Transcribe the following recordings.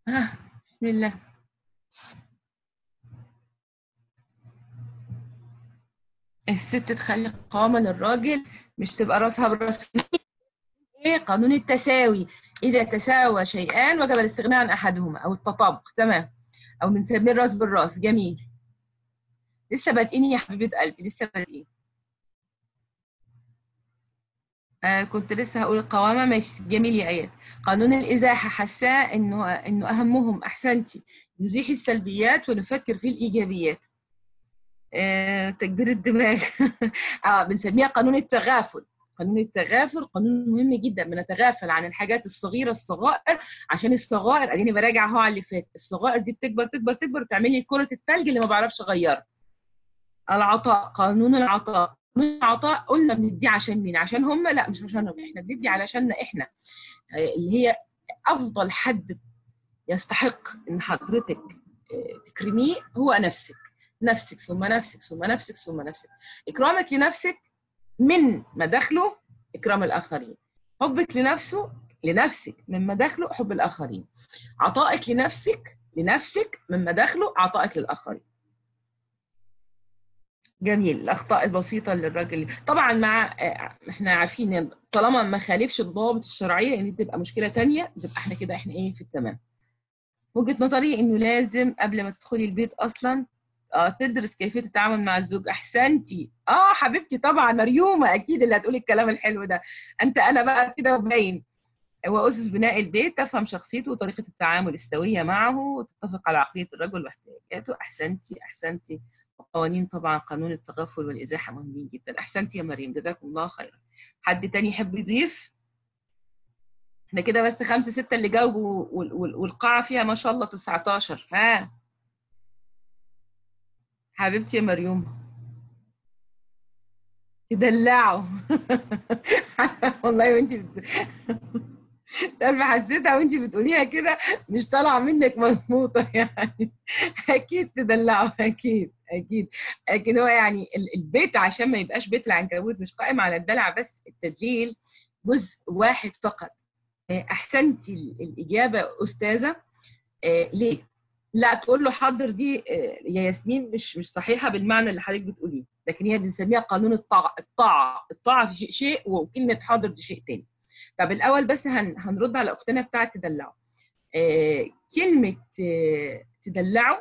آه. بسم الله الست تخلي قوامة للراجل مش تبقى راسها براس ايه قانون التساوي اذا تساوى شيئان وجب الاستغناء عن احدهما او التطابق تمام او بنسميه الراس بالراس جميل لسه بادئين يا حبيبه قلبي لسه بادئين آه كنت لسه هقول القوامه ماشي جميل يا ايات قانون الازاحه حاساه انه انه اهمهم احسنتي نزيح السلبيات ونفكر في الايجابيات آه تكبير الدماغ اه بنسميها قانون التغافل قانون التغافل قانون مهم جدا بنتغافل عن الحاجات الصغيره الصغائر عشان الصغائر اديني براجع اهو على اللي فات الصغائر دي بتكبر تكبر تكبر وتعمل لي كره الثلج اللي ما بعرفش اغيرها العطاء قانون العطاء قانون العطاء قلنا بندي عشان مين عشان هم لا مش عشانهم احنا بندي علشاننا احنا اللي هي افضل حد يستحق ان حضرتك تكرميه هو نفسك نفسك ثم نفسك ثم نفسك ثم نفسك اكرامك لنفسك من مداخله إكرام الآخرين حبك لنفسه لنفسك من مداخله حب الآخرين عطائك لنفسك لنفسك من مداخله عطائك للآخرين جميل الأخطاء البسيطة للراجل طبعا مع احنا عارفين طالما ما خالفش الضوابط الشرعية ان تبقى مشكلة تانية تبقى احنا كده احنا ايه في التمام وجهة نظري انه لازم قبل ما تدخلي البيت اصلا اه تدرس كيفيه التعامل مع الزوج احسنتي اه حبيبتي طبعا مريومه اكيد اللي هتقولي الكلام الحلو ده انت انا بقى كده باين واسس بناء البيت تفهم شخصيته وطريقه التعامل السويه معه وتتفق على عقليه الرجل واحتياجاته احسنتي احسنتي وقوانين طبعا قانون التغافل والازاحه مهمين جدا احسنتي يا مريم جزاكم الله خيرا حد تاني يحب يضيف احنا كده بس خمسه سته اللي جاوبوا والقاعه فيها ما شاء الله 19 ها حبيبتي يا مريوم تدلعوا والله وانت بت... مش حسيتها وانت بتقوليها كده مش طالعه منك مظبوطه يعني اكيد تدلعوا اكيد اكيد لكن هو يعني البيت عشان ما يبقاش بيت العنكبوت مش قائم على الدلع بس التدليل جزء واحد فقط احسنتي الاجابه استاذه ليه لا تقول له حاضر دي يا ياسمين مش مش صحيحه بالمعنى اللي حضرتك بتقوليه لكن هي بنسميها قانون الطاعه الطاعه الطاعه في شيء شيء وكلمه حاضر دي شيء تاني طب الاول بس هن هنرد على اختنا بتاعه تدلعوا آه كلمه آه تدلعوا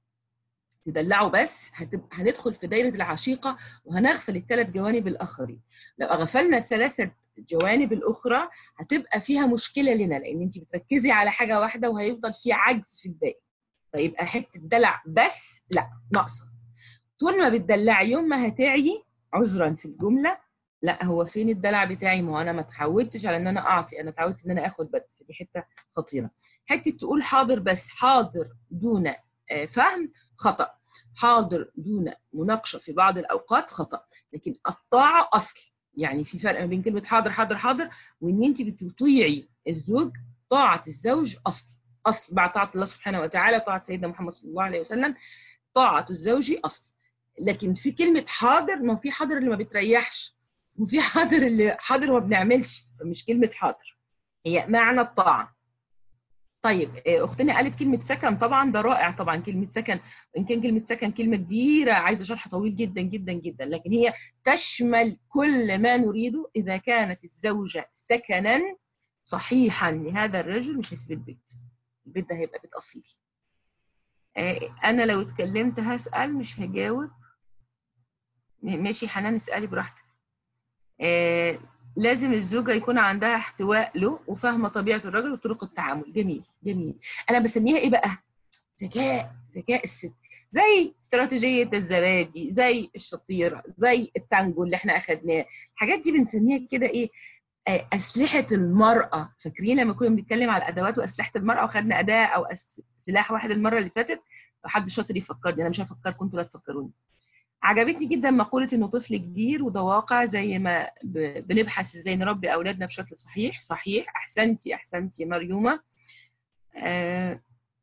تدلعوا بس هتبقى هندخل في دايره العشيقه وهنغفل الثلاث جوانب الاخرين لو غفلنا الثلاثه الجوانب الاخرى هتبقى فيها مشكله لنا لان انت بتركزي على حاجه واحده وهيفضل في عجز في الباقي فيبقى حته دلع بس لا ناقصه طول ما بتدلعي يوم ما هتعي عذرا في الجمله لا هو فين الدلع بتاعي ما هو انا ما اتعودتش على ان انا اعطي انا اتعودت ان انا اخد بس دي حته خطيره حته تقول حاضر بس حاضر دون فهم خطا حاضر دون مناقشه في بعض الاوقات خطا لكن الطاعه اصل يعني في فرق ما بين كلمه حاضر حاضر حاضر وان انت بتطيعي الزوج طاعه الزوج اصل اصل بعد طاعه الله سبحانه وتعالى طاعه سيدنا محمد صلى الله عليه وسلم طاعه الزوج اصل لكن في كلمه حاضر ما في حاضر اللي ما بتريحش وفي حاضر اللي حاضر ما بنعملش مش كلمه حاضر هي معنى الطاعه طيب اختنا قالت كلمه سكن طبعا ده رائع طبعا كلمه سكن وان كان كلمه سكن كلمه كبيره عايزه شرح طويل جدا جدا جدا لكن هي تشمل كل ما نريده اذا كانت الزوجه سكنا صحيحا لهذا الرجل مش هيسيب البيت البيت ده هيبقى بيت اصيل انا لو اتكلمت هسال مش هجاوب ماشي حنان اسالي براحتك آه لازم الزوجه يكون عندها احتواء له وفاهمه طبيعه الرجل وطرق التعامل جميل جميل انا بسميها ايه بقى ذكاء ذكاء الست زي استراتيجيه الزبادي زي الشطيره زي التانجو اللي احنا اخدناه الحاجات دي بنسميها كده ايه آه اسلحه المراه فاكرين لما كنا بنتكلم على الادوات واسلحه المراه وخدنا اداه او سلاح واحد المره اللي فاتت حد شاطر يفكرني انا مش هفكركم انتوا لا تفكروني عجبتني جدا مقولة انه طفل كبير وده واقع زي ما بنبحث ازاي نربي اولادنا بشكل صحيح صحيح احسنتي احسنتي يا مريومة آه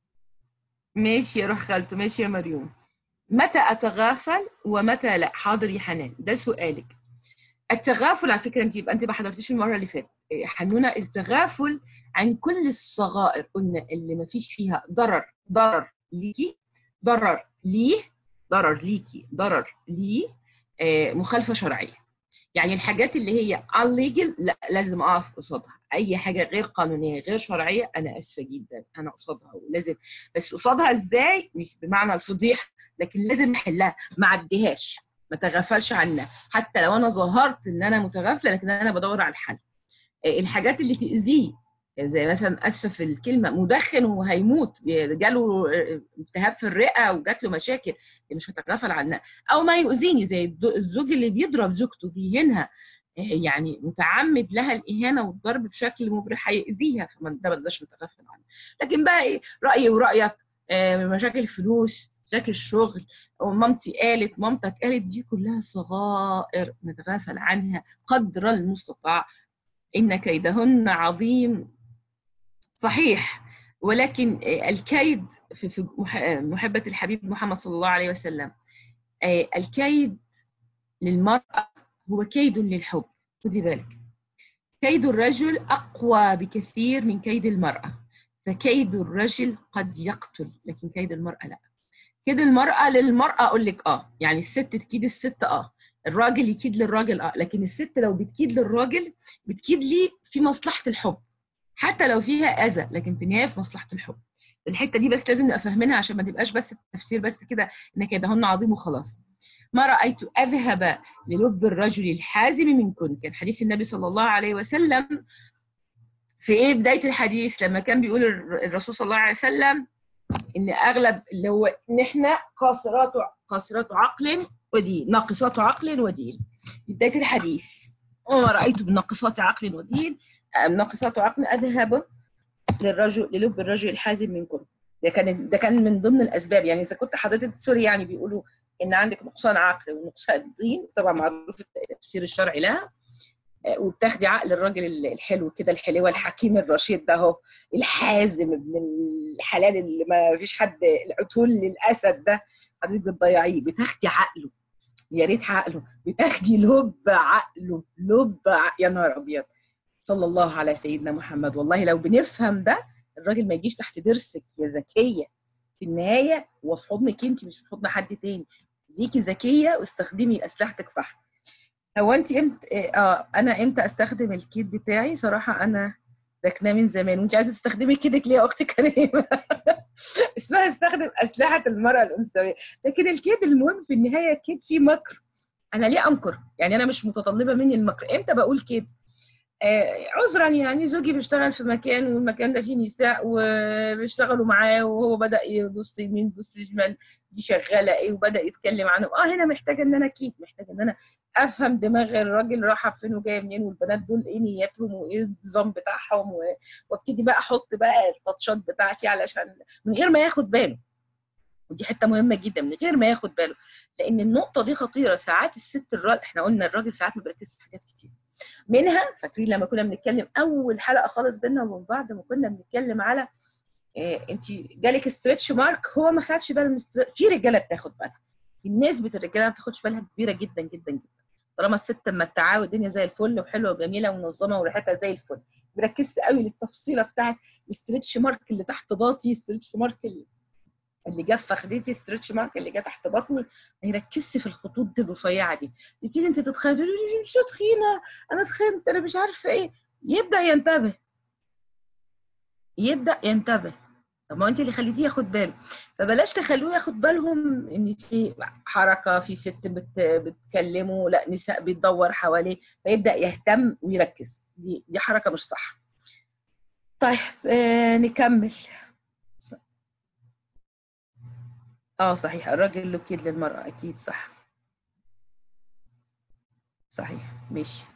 ماشي يا روح خالته ماشي يا مريوم متى اتغافل ومتى لا حاضر يا حنان ده سؤالك التغافل على فكره انت يبقى انت ما حضرتيش المره اللي فاتت حنونه التغافل عن كل الصغائر قلنا اللي ما فيش فيها ضرر ضرر ليكي ضرر ليه ضرر ليكي ضرر ليه آه مخالفه شرعيه يعني الحاجات اللي هي illegal لا لازم اقف قصادها اي حاجه غير قانونيه غير شرعيه انا اسفه جدا انا قصادها ولازم بس قصادها ازاي مش بمعنى الفضيحه لكن لازم احلها ما عديهاش ما تغفلش عنها حتى لو انا ظهرت ان انا متغافله لكن انا بدور على الحل الحاجات اللي تاذيه زي مثلا اسفه في الكلمه مدخن وهيموت جاله التهاب في الرئه وجات له مشاكل مش هتغفل عنها او ما يؤذيني زي الزوج اللي بيضرب زوجته بيهينها يعني متعمد لها الاهانه والضرب بشكل مبرح هيأذيها فما ده ما نقدرش نتغفل عنه لكن بقى ايه رايي ورايك مشاكل الفلوس مشاكل الشغل ومامتي قالت مامتك قالت دي كلها صغائر نتغافل عنها قدر المستطاع ان كيدهن عظيم صحيح ولكن الكيد في محبة الحبيب محمد صلى الله عليه وسلم الكيد للمرأة هو كيد للحب خدي بالك كيد الرجل أقوى بكثير من كيد المرأة فكيد الرجل قد يقتل لكن كيد المرأة لا كيد المرأة للمرأة أقول لك آه يعني الست تكيد الست آه الراجل يكيد للراجل آه لكن الست لو بتكيد للراجل بتكيد ليه في مصلحة الحب حتى لو فيها اذى لكن في النهايه في مصلحه الحب الحته دي بس لازم نبقى فاهمينها عشان ما تبقاش بس التفسير بس كده ان كيدهن عظيم وخلاص ما رايت اذهب للب الرجل الحازم منكن كان حديث النبي صلى الله عليه وسلم في ايه بدايه الحديث لما كان بيقول الرسول صلى الله عليه وسلم ان اغلب اللي هو ان احنا قاصرات قاصرات عقل ودين ناقصات عقل ودين بدايه الحديث وما رايت بناقصات عقل ودين ناقصات عقل اذهب للرجل للب الرجل الحازم منكم ده كان ده كان من ضمن الاسباب يعني اذا كنت حضرتك سوري يعني بيقولوا ان عندك نقصان عقل ونقصان دين طبعا معروف التفسير الشرعي لها وبتاخدي عقل الراجل الحلو كده الحلوه الحكيم الرشيد ده اهو الحازم ابن الحلال اللي ما فيش حد العتول للاسد ده حضرتك بتضيعيه بتاخدي عقله يا ريت عقله بتاخدي لب عقله لب عقل. يا نهار ابيض صلى الله على سيدنا محمد والله لو بنفهم ده الراجل ما يجيش تحت ضرسك يا ذكيه في النهايه هو في حضنك انت مش في حضن حد تاني ليكي ذكيه واستخدمي اسلحتك صح هو انت امتى اه انا امتى استخدم الكيد بتاعي صراحه انا ركناه من زمان وانت عايزه تستخدمي كيدك ليه يا اختي كريمه اسمها استخدم اسلحه المراه الانثويه لكن الكيد المهم في النهايه الكيد فيه مكر انا ليه امكر يعني انا مش متطلبه مني المكر امتى بقول كده آه عذرا يعني زوجي بيشتغل في مكان والمكان ده فيه نساء وبيشتغلوا معاه وهو بدا يبص يمين يبص شمال دي شغاله ايه وبدا يتكلم عنه اه هنا محتاجه ان انا اكيد محتاجه ان انا افهم دماغ الراجل رايحه فين وجايه منين والبنات دول ايه نياتهم وايه النظام بتاعهم وابتدي بقى احط بقى التاتشات بتاعتي علشان من غير ما ياخد باله ودي حته مهمه جدا من غير ما ياخد باله لان النقطه دي خطيره ساعات الست الراجل احنا قلنا الراجل ساعات ما بيركزش في حاجات كتير منها فاكرين لما كنا بنتكلم اول حلقه خالص بينا وبين بعض ما كنا بنتكلم على إيه انت جالك ستريتش مارك هو ما خدش باله من في رجاله بتاخد بالها نسبه الرجاله ما بتاخدش بالها كبيره جدا جدا جدا طالما الست لما تتعاود الدنيا زي الفل وحلوه وجميله ومنظمه وريحتها زي الفل ركزت قوي للتفصيله بتاعت الستريتش مارك اللي تحت باطي ستريتش مارك اللي اللي جه في فخدتي ستريتش مارك اللي جه تحت بطني ما يركزش في الخطوط دي الرفيعه دي تبتدي انت تتخيلي لي شو تخينه انا تخنت انا مش عارفه ايه يبدا ينتبه يبدا ينتبه طب ما انت اللي خليتيه ياخد باله فبلاش تخلوه ياخد بالهم ان في حركه في ست بت بتكلمه لا نساء بتدور حواليه فيبدا يهتم ويركز دي دي حركه مش صح طيب آه نكمل اه صحيح الراجل له كيد للمرأة أكيد صح صحيح ماشي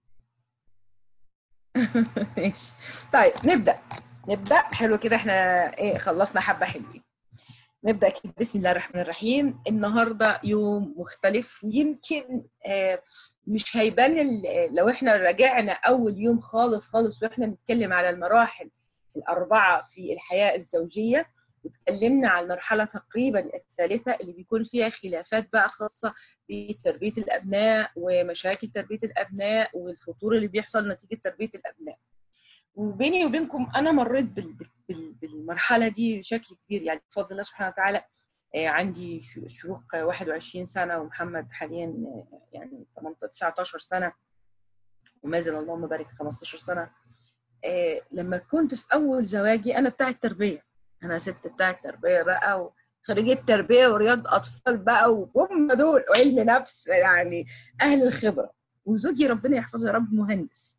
ماشي طيب نبدأ نبدأ حلو كده احنا ايه خلصنا حبة حلوين نبدأ كده بسم الله الرحمن الرحيم النهاردة يوم مختلف يمكن آه مش هيبان لو احنا رجعنا أول يوم خالص خالص واحنا بنتكلم على المراحل الأربعة في الحياة الزوجية واتكلمنا على المرحله تقريبا الثالثه اللي بيكون فيها خلافات بقى خاصه بتربيه الابناء ومشاكل تربيه الابناء والخطور اللي بيحصل نتيجه تربيه الابناء وبيني وبينكم انا مريت بال- بال- بالمرحله دي بشكل كبير يعني بفضل الله سبحانه وتعالى آه، عندي ش- شروق 21 سنه ومحمد حاليا آه، يعني 18 19 سنه ومازن اللهم بارك 15 سنه آه، لما كنت في اول زواجي انا بتاع التربيه انا ست بتاع التربيه بقى وخريجه تربيه ورياض اطفال بقى وهم دول وعلم نفس يعني اهل الخبره وزوجي ربنا يحفظه يا رب مهندس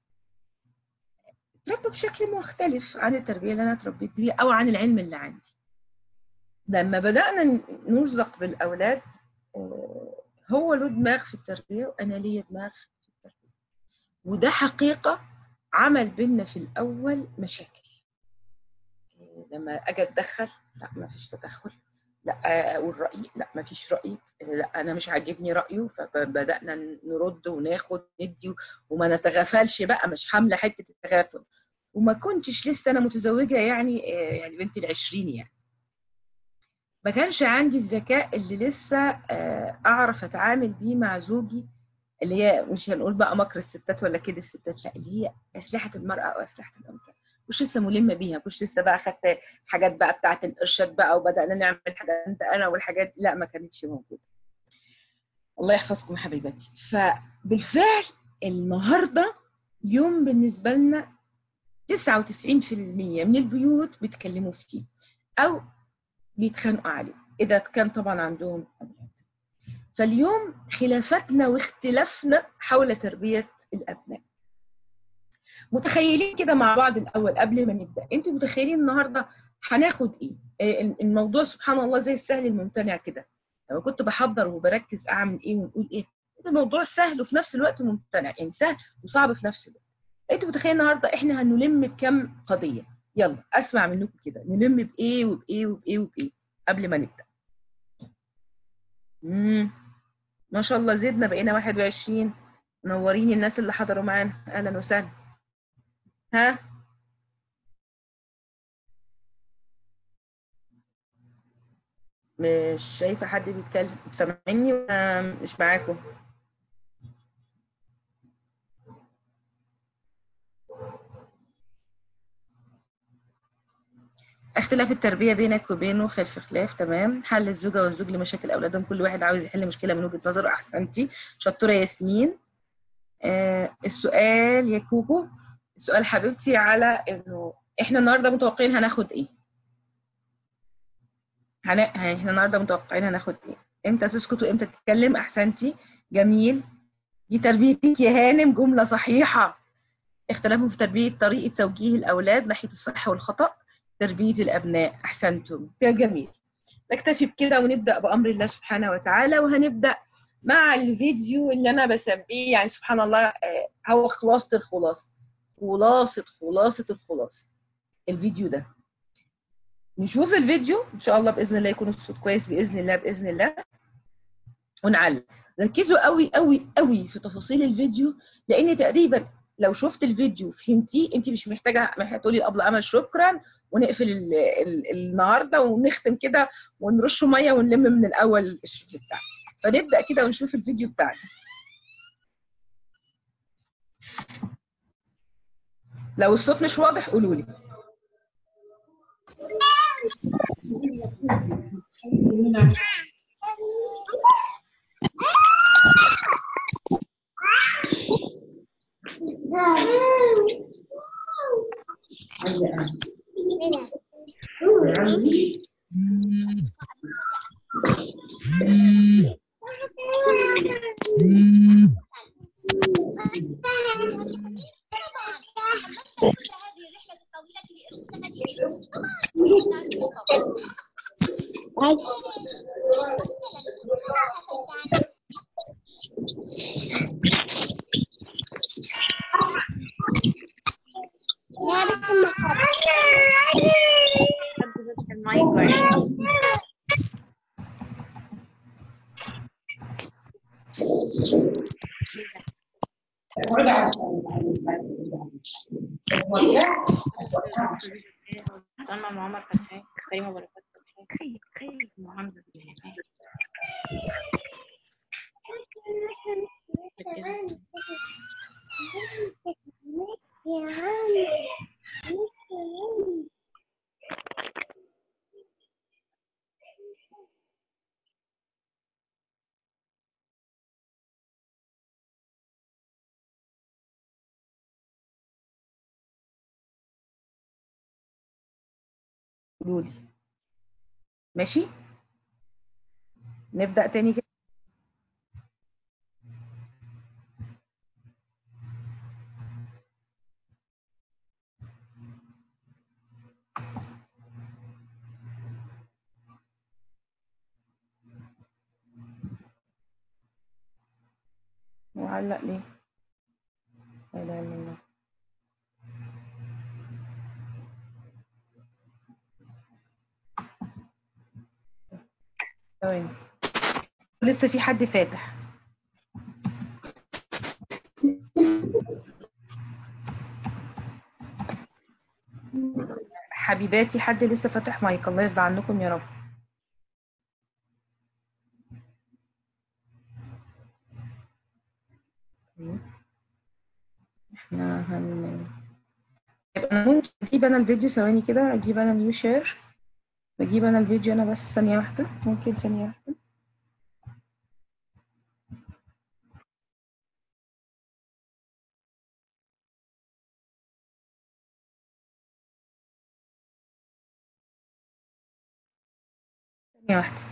اتربى بشكل مختلف عن التربيه اللي انا اتربيت بيها او عن العلم اللي عندي لما بدانا نرزق بالاولاد آه، هو له دماغ في التربيه وانا ليا دماغ في التربيه وده حقيقه عمل بينا في الاول مشاكل لما اجي اتدخل لا ما فيش تدخل لا اقول رايي لا ما فيش رايي لا انا مش عاجبني رايه فبدانا نرد وناخد ندي وما نتغافلش بقى مش حامله حته التغافل وما كنتش لسه انا متزوجه يعني يعني بنت العشرين يعني ما كانش عندي الذكاء اللي لسه اعرف اتعامل بيه مع زوجي اللي هي مش هنقول بقى مكر الستات ولا كده الستات لا اللي هي اسلحه المراه او اسلحه الانثى مش لسه ملمه بيها مش لسه بقى خدت حاجات بقى بتاعه الارشاد بقى وبدانا نعمل حاجات انت انا والحاجات لا ما كانتش موجوده الله يحفظكم حبيباتي فبالفعل النهارده يوم بالنسبه لنا 99% من البيوت بيتكلموا فيه او بيتخانقوا عليه اذا كان طبعا عندهم أبناء فاليوم خلافاتنا واختلافنا حول تربيه الابناء متخيلين كده مع بعض الاول قبل ما نبدا انتوا متخيلين النهارده هناخد ايه الموضوع سبحان الله زي السهل الممتنع كده لما كنت بحضر وبركز اعمل ايه ونقول ايه الموضوع سهل وفي نفس الوقت ممتنع يعني سهل وصعب في نفس الوقت انتوا متخيلين النهارده احنا هنلم بكم قضيه يلا اسمع منكم كده نلم بايه وبايه وبايه وبايه قبل ما نبدا امم ما شاء الله زدنا بقينا 21 منورين الناس اللي حضروا معانا اهلا وسهلا ها مش شايفة حد بيتكلم سامعني ولا مش معاكم اختلاف التربية بينك وبينه خلف خلاف تمام حل الزوجة والزوج لمشاكل أولادهم كل واحد عاوز يحل مشكلة من وجهة نظره أحسنتي شطورة ياسمين آه السؤال يا كوكو السؤال حبيبتي على انه احنا النهارده متوقعين هناخد ايه هن... احنا النهارده متوقعين هناخد ايه امتى تسكت وامتى تتكلم احسنتي جميل دي تربيتك يا هانم جمله صحيحه اختلافهم في تربيه طريقه توجيه الاولاد ناحيه الصح والخطا تربيه الابناء احسنتم يا جميل نكتفي بكده ونبدا بامر الله سبحانه وتعالى وهنبدا مع الفيديو اللي انا بسميه يعني سبحان الله هو خلاصه الخلاصه خلاصة خلاصة الخلاصة الفيديو ده نشوف الفيديو ان شاء الله باذن الله يكون الصوت كويس باذن الله باذن الله ونعلق ركزوا قوي قوي قوي في تفاصيل الفيديو لان تقريبا لو شفت الفيديو فهمتيه انت مش محتاجه محتاجه تقولي الابله امل شكرا ونقفل ال ال النهارده ونختم كده ونرش ميه ونلم من الاول الشغل بتاعنا فنبدا كده ونشوف الفيديو بتاعنا لو الصوت مش واضح قولوا لي معمر فتحي كريمه بركات خير خير محمد قولي ماشي نبدأ تاني كده معلق ليه لا اله الا الله ثواني لسه في حد فاتح حبيباتي حد لسه فاتح مايك الله يرضى عنكم يا رب احنا هن طيب انا ممكن اجيب انا الفيديو ثواني كده اجيب انا نيو شير بجيب انا الفيديو انا بس ثانية واحدة ممكن ثانية واحدة ثانية واحدة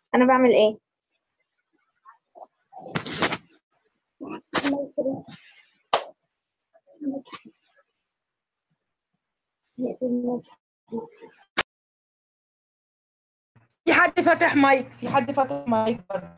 انا بعمل ايه في حد فاتح مايك في حد فاتح مايك برضه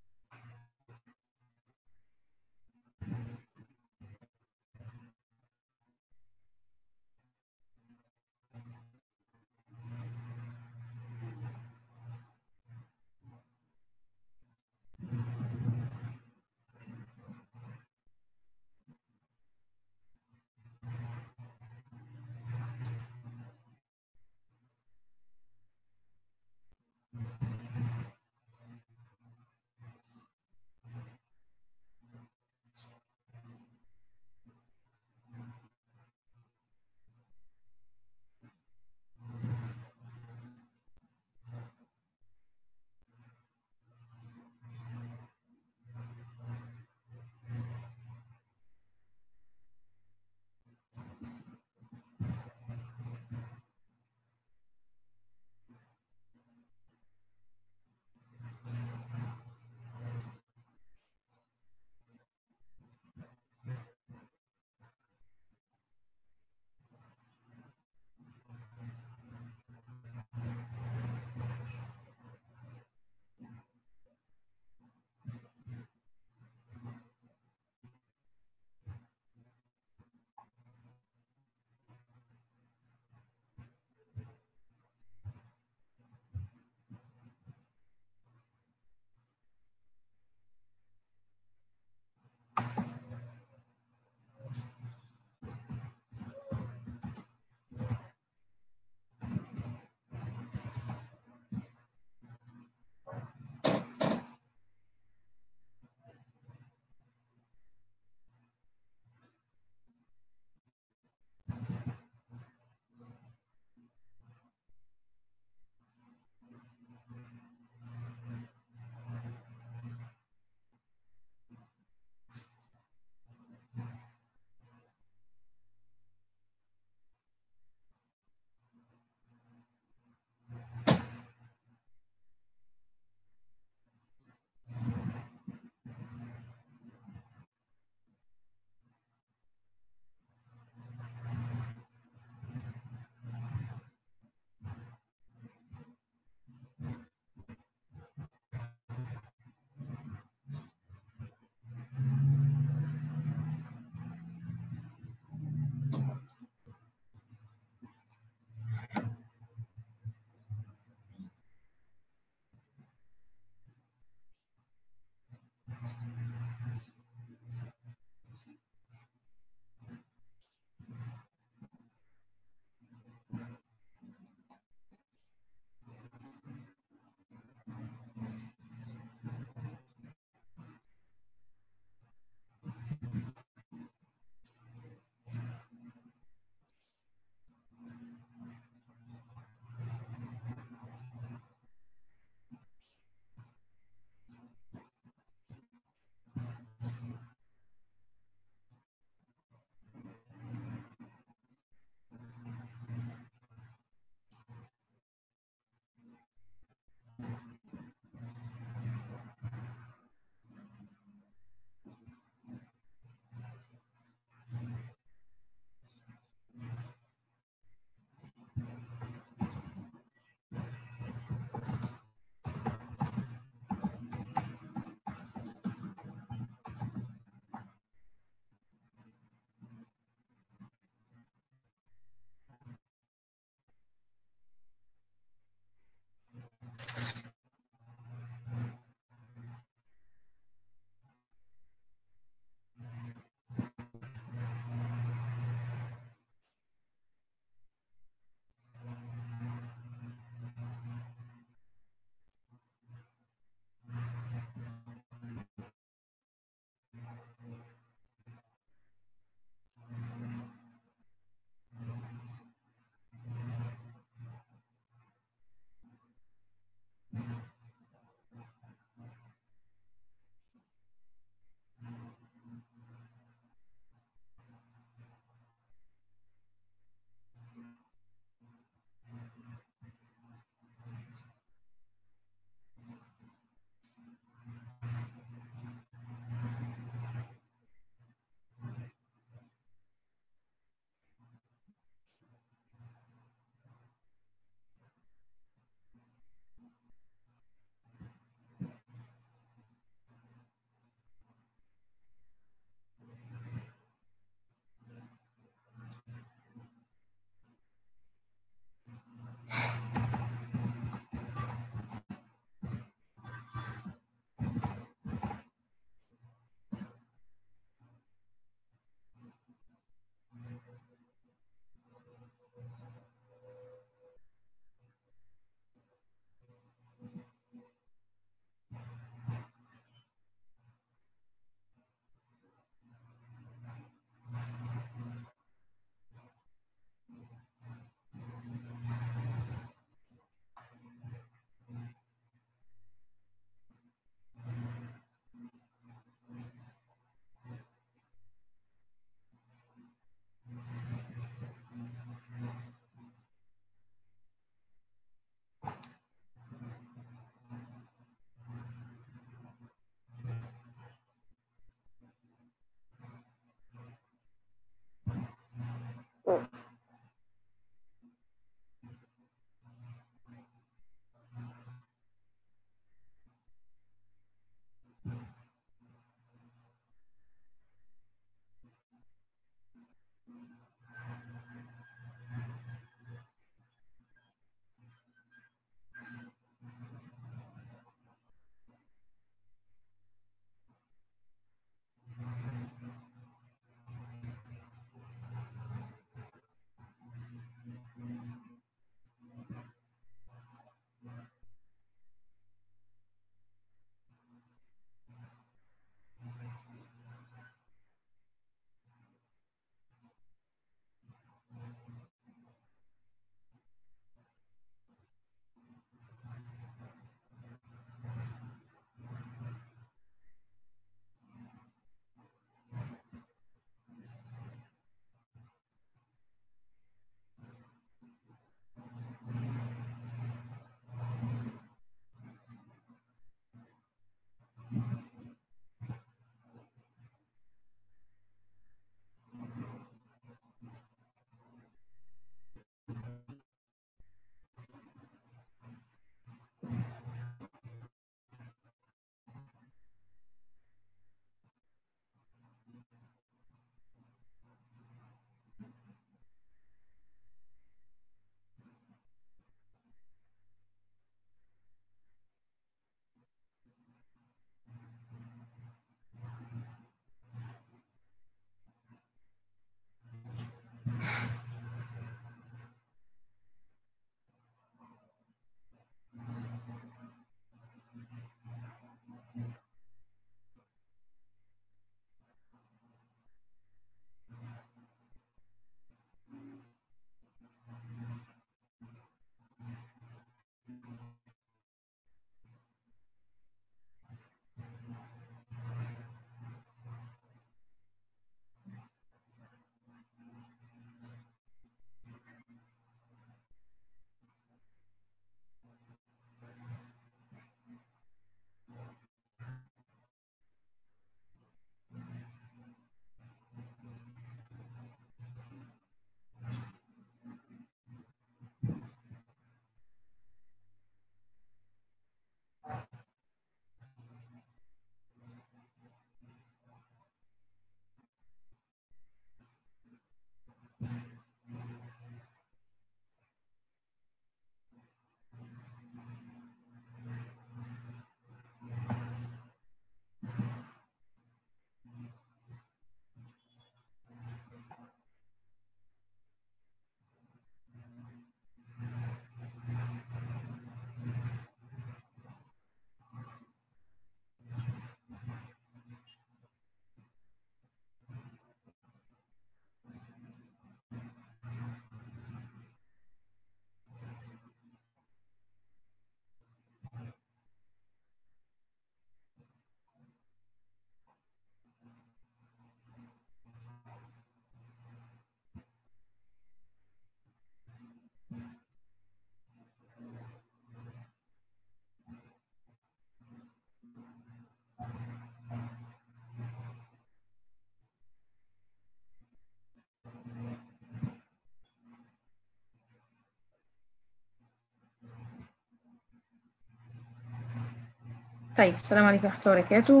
طيب السلام عليكم ورحمة الله وبركاته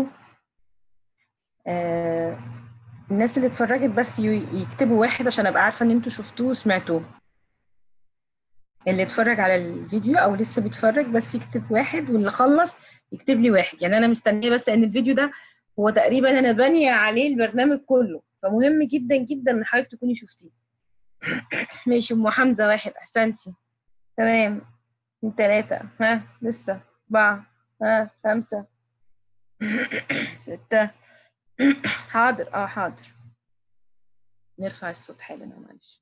آه الناس اللي اتفرجت بس ي- يكتبوا واحد عشان ابقى عارفة ان انتوا شفتوه وسمعتوه اللي اتفرج على الفيديو او لسه بيتفرج بس يكتب واحد واللي خلص يكتب لي واحد يعني انا مستنيه بس ان الفيديو ده هو تقريبا انا بانيه عليه البرنامج كله فمهم جدا جدا ان حضرتك تكوني شفتيه ماشي ام حمزه واحد احسنتي تمام اتنين تلاتة ها لسه أربعة ها خمسة ستة حاضر اه حاضر نرفع الصوت حالا أهو، معلش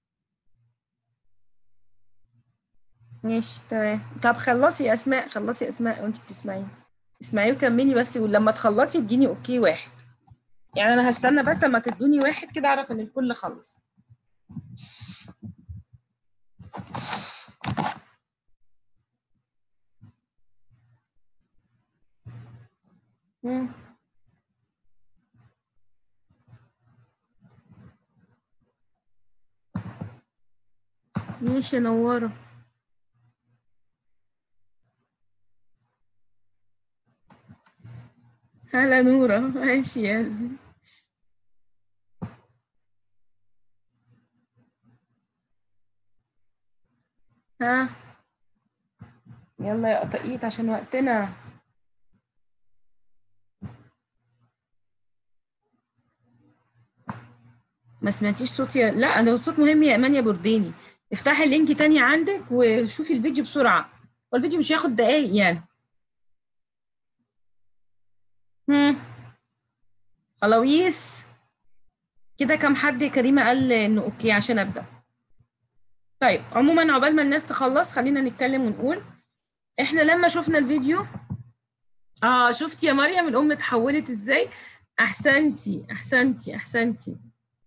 ماشي تمام طب خلصي يا اسماء خلصي يا اسماء وانت بتسمعيني اسمعي وكملي بس ولما تخلصي اديني اوكي واحد يعني انا هستنى بس لما تدوني واحد كده اعرف ان الكل خلص مم. ماشي يا نوارة هلا نورة ماشي يا قلبي ها يلا يا قطقيت عشان وقتنا ما سمعتيش صوتي يا... لا ده الصوت مهم يا امان يا برديني افتحي اللينك تاني عندك وشوفي الفيديو بسرعة والفيديو مش هياخد دقايق يعني هم. خلاويص كده كم حد يا كريمة قال انه اوكي عشان ابدأ طيب عموما عقبال ما الناس تخلص خلينا نتكلم ونقول احنا لما شفنا الفيديو اه شفتي يا مريم الام اتحولت ازاي احسنتي احسنتي احسنتي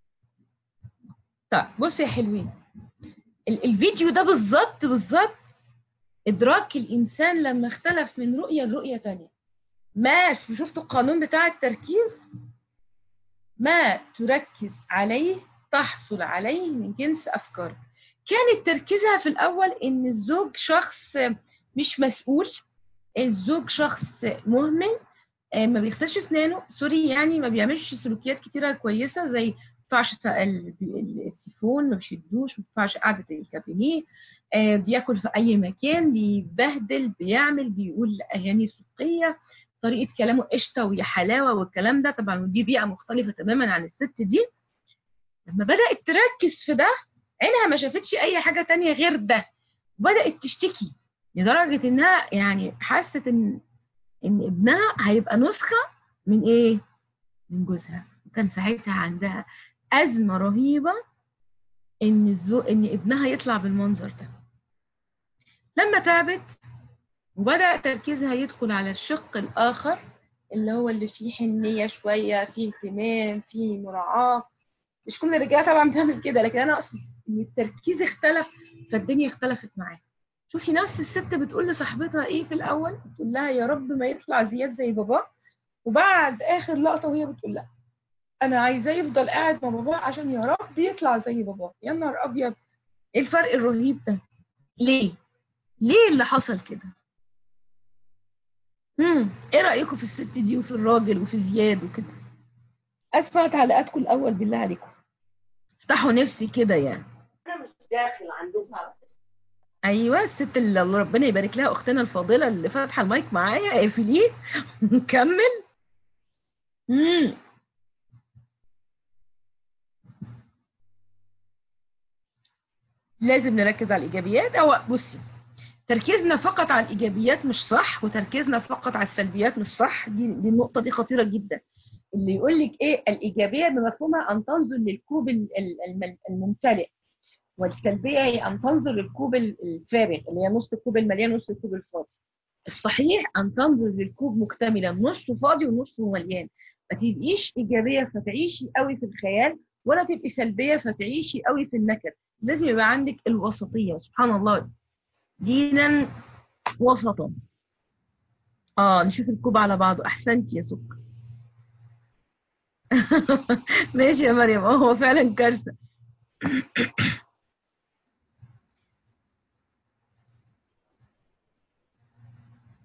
طيب بصي يا حلوين ال- الفيديو ده بالظبط بالظبط ادراك الانسان لما اختلف من رؤية لرؤية تانية ما شفتوا القانون بتاع التركيز ما تركز عليه تحصل عليه من جنس افكارك كانت تركيزها في الاول ان الزوج شخص مش مسؤول الزوج شخص مهمل آه، ما بيغسلش اسنانه سوري يعني ما بيعملش سلوكيات كتيره كويسه زي ما ينفعش س- ال- ال- السيفون ما بيشدوش ما ينفعش قعده الكابينيه آه، بياكل في اي مكان بيبهدل بيعمل بيقول اغاني سوقيه طريقه كلامه قشطه ويا حلاوه والكلام ده طبعا ودي بيئه مختلفه تماما عن الست دي لما بدات تركز في ده عينها ما شافتش اي حاجه تانية غير ده بدات تشتكي لدرجه انها يعني حست ان ان ابنها هيبقى نسخه من ايه من جوزها وكان ساعتها عندها ازمه رهيبه ان الزو... ان ابنها يطلع بالمنظر ده لما تعبت وبدا تركيزها يدخل على الشق الاخر اللي هو اللي فيه حنيه شويه فيه اهتمام فيه مراعاه مش كل الرجاله طبعا بتعمل كده لكن انا اقصد ان التركيز اختلف فالدنيا اختلفت معاه شوفي نفس الست بتقول لصاحبتها ايه في الاول بتقول لها يا رب ما يطلع زياد زي باباه وبعد اخر لقطه وهي بتقول لها انا عايزاه يفضل قاعد مع باباه عشان يا رب يطلع زي باباه يا نهار ابيض ايه الفرق الرهيب ده ليه ليه اللي حصل كده امم ايه رايكم في الست دي وفي الراجل وفي زياد وكده اسمع تعليقاتكم الاول بالله عليكم افتحوا نفسي كده يعني انا مش داخل عندهم على اساس ايوه الست اللي الله ربنا يبارك لها اختنا الفاضله اللي فاتحه المايك معايا اقفليه نكمل امم لازم نركز على الايجابيات او بصي تركيزنا فقط على الايجابيات مش صح وتركيزنا فقط على السلبيات مش صح دي دي النقطه دي خطيره جدا اللي يقول لك ايه الايجابيه بمفهومها ان تنظر للكوب ال- ال- الم- الممتلئ والسلبيه هي ان تنظر للكوب ال- الفارغ اللي هي نص الكوب المليان ونص الكوب الفاضي الصحيح ان تنظر للكوب مكتملا نصه فاضي ونصه مليان ما تبقيش ايجابيه فتعيشي قوي في الخيال ولا تبقي سلبيه فتعيشي قوي في النكد لازم يبقى عندك الوسطيه سبحان الله دينا وسطا اه نشوف الكوب على بعضه احسنتي يا سكر ماشي يا مريم اه هو فعلا كارثه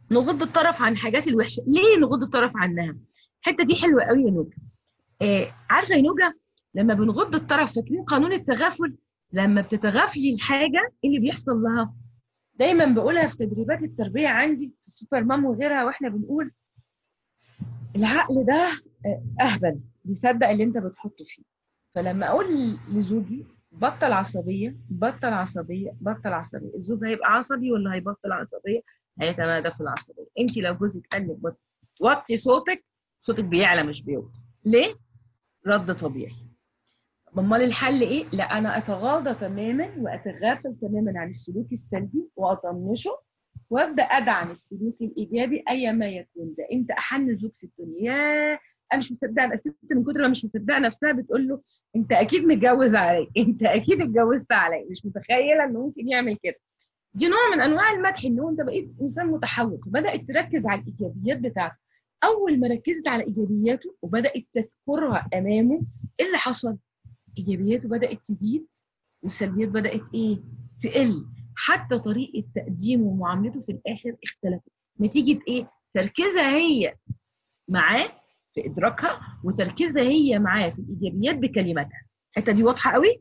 نغض الطرف عن الحاجات الوحشه ليه نغض الطرف عنها الحته دي حلوه قوي يا نوجه آه عارفه يا نوجه لما بنغض الطرف فاكرين قانون التغافل لما بتتغافلي الحاجه ايه اللي بيحصل لها دايما بقولها في تدريبات التربيه عندي في السوبر مام وغيرها واحنا بنقول العقل ده اهبل بيصدق اللي انت بتحطه فيه فلما اقول لزوجي بطل عصبيه بطل عصبيه بطل عصبيه الزوج هيبقى عصبي ولا هيبطل عصبيه هيتمادى في العصبيه انت لو جوزك قال لك وطي صوتك صوتك بيعلى مش بيوطي ليه رد طبيعي امال الحل ايه لا انا اتغاضى تماما واتغافل تماما عن السلوك السلبي واطنشه وابدا ادعم السلوك الايجابي ايا ما يكون ده انت احن زوج في الدنيا ياه انا مش مصدقه الست من كتر ما مش مصدقه نفسها بتقول له انت اكيد متجوز علي انت اكيد اتجوزت علي مش متخيله انه ممكن يعمل كده دي نوع من انواع المدح ان هو انت بقيت انسان متحول فبدات تركز على الايجابيات بتاعته اول ما ركزت على ايجابياته وبدات تذكرها امامه ايه اللي حصل ايجابياته بدات تزيد والسلبيات بدات ايه تقل حتى طريقه تقديمه ومعاملته في الاخر اختلفت نتيجه ايه تركيزها هي معاه في ادراكها وتركيزها هي معاه في الايجابيات بكلماتها الحته دي واضحه قوي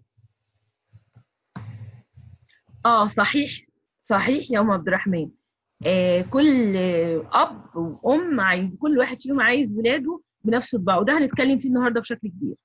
اه صحيح صحيح يا ام عبد الرحمن آه كل اب وام عايز كل واحد فيهم عايز ولاده بنفس الطباع وده هنتكلم فيه النهارده بشكل كبير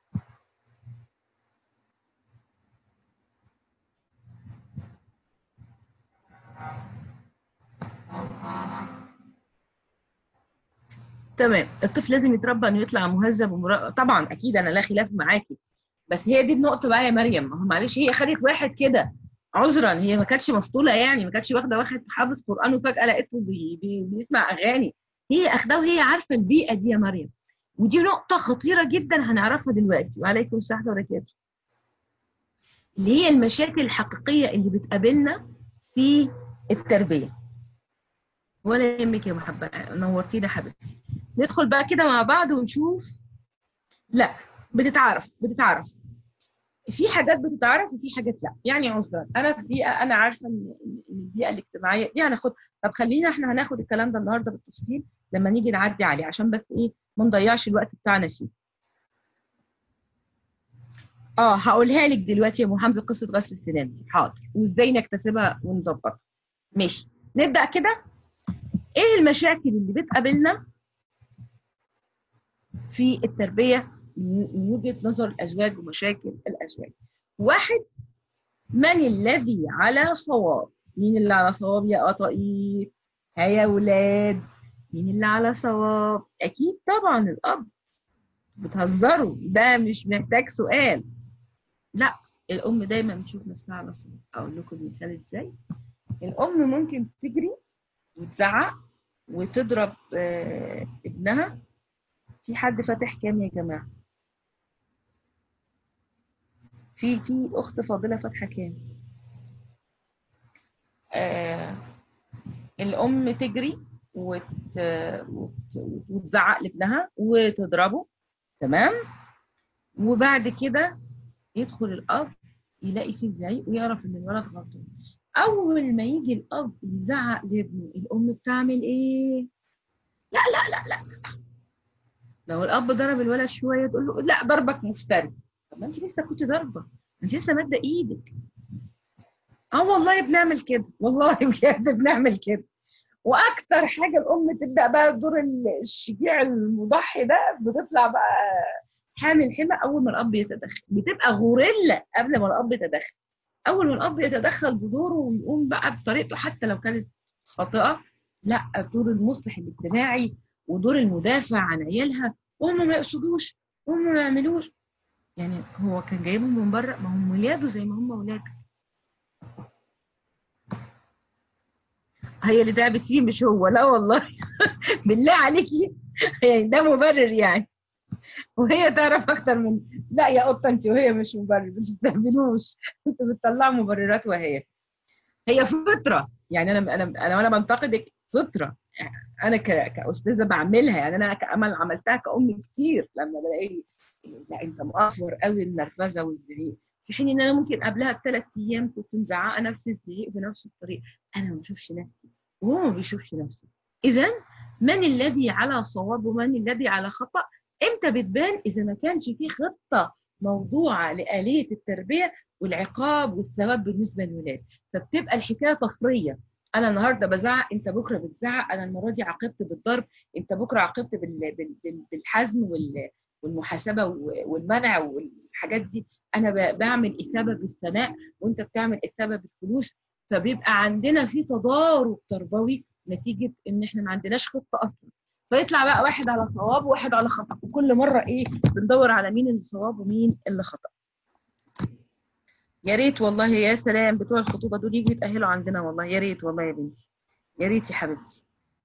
تمام الطفل لازم يتربى انه يطلع مهذب ومرا... طبعا اكيد انا لا خلاف معاكي بس هي دي النقطه بقى يا مريم ما هو معلش هي خدت واحد كده عذرا هي ما كانتش مفطوله يعني ما كانتش واخده واحد حافظ قران وفجاه لقيته بي... بي... بيسمع اغاني هي اخداه وهي عارفه البيئه دي يا مريم ودي نقطه خطيره جدا هنعرفها دلوقتي وعليكم السلام وبركاته اللي هي المشاكل الحقيقيه اللي بتقابلنا في التربيه ولا يهمك يا محبه نورتينا حبيبتي ندخل بقى كده مع بعض ونشوف لا بتتعرف بتتعرف في حاجات بتتعرف وفي حاجات لا يعني عذرا انا في بيئه انا عارفه ان البيئه الاجتماعيه دي هناخد طب خلينا احنا هناخد الكلام ده النهارده بالتفصيل لما نيجي نعدي عليه عشان بس ايه ما نضيعش الوقت بتاعنا فيه اه هقولها لك دلوقتي يا ام حمزه قصه غسل السنان دي حاضر وازاي نكتسبها ونظبطها ماشي نبدا كده ايه المشاكل اللي بتقابلنا في التربيه من وجهه نظر الازواج ومشاكل الازواج. واحد من الذي على صواب؟ مين اللي على صواب يا قطايف؟ ها يا ولاد مين اللي على صواب؟ اكيد طبعا الاب. بتهزروا ده مش محتاج سؤال. لا الام دايما بتشوف نفسها على صواب. اقول لكم المثال ازاي؟ الام ممكن تجري وتزعق وتضرب آه ابنها في حد فاتح كام يا جماعه؟ في في اخت فاضله فاتحه كام آه الام تجري وت... وت... وتزعق لابنها وتضربه تمام وبعد كده يدخل الاب يلاقي فيه زعيق ويعرف ان الولد غلطان اول ما يجي الاب يزعق لابنه الام بتعمل ايه لا لا لا لا لو الاب ضرب الولد شويه تقول له لا ضربك مفتري طب ما انت لسه كنت ضاربه انت لسه ماده ايدك اه والله بنعمل كده والله بجد بنعمل كده واكتر حاجه الام تبدا بقى دور الشجيع المضحي ده بتطلع بقى حامل حمى اول ما الاب يتدخل بتبقى غوريلا قبل ما الاب يتدخل اول ما الاب يتدخل بدوره ويقوم بقى بطريقته حتى لو كانت خاطئه لا دور المصلح الاجتماعي ودور المدافع عن عيالها وهم ما يقصدوش وهم ما يعملوش يعني هو كان جايبهم من بره ما هم ولاده زي ما هم ولادك هي اللي تعبت فيه مش هو لا والله بالله عليكي يعني ده مبرر يعني وهي تعرف اكتر من لا يا قطه انت وهي مش مبرر ما تستهبلوش انتوا بتطلعوا مبررات وهي هي فطره يعني انا انا انا وانا بنتقدك فطره يعني انا كاستاذه بعملها يعني انا كامل عملتها كأم كتير لما بلاقي لا انت مؤفر قوي النرفزه والزعيق في حين ان انا ممكن قبلها بثلاث ايام كنت مزعقه نفس الزعيق بنفس الطريقه انا ما بشوفش نفسي وهو ما بيشوفش نفسه اذا من الذي على صواب ومن الذي على خطأ امتى بتبان اذا ما كانش في خطة موضوعة لآلية التربية والعقاب والثواب بالنسبة للولاد فبتبقى الحكاية طفرية انا النهارده بزعق انت بكره بتزعق انا المره دي عاقبت بالضرب انت بكره عاقبت بال- بال- بال- بالحزم وال- والمحاسبه والمنع والحاجات دي انا ب- بعمل اثابه بالثناء وانت بتعمل اثابه بالفلوس فبيبقى عندنا في تضارب تربوي نتيجه ان احنا ما عندناش خطه اصلا فيطلع بقى واحد على صواب وواحد على خطا وكل مره ايه بندور على مين اللي صواب ومين اللي خطا يا ريت والله يا سلام بتوع الخطوبه دول يجوا يتاهلوا عندنا والله يا ريت والله يا بنتي يا ريت يا حبيبتي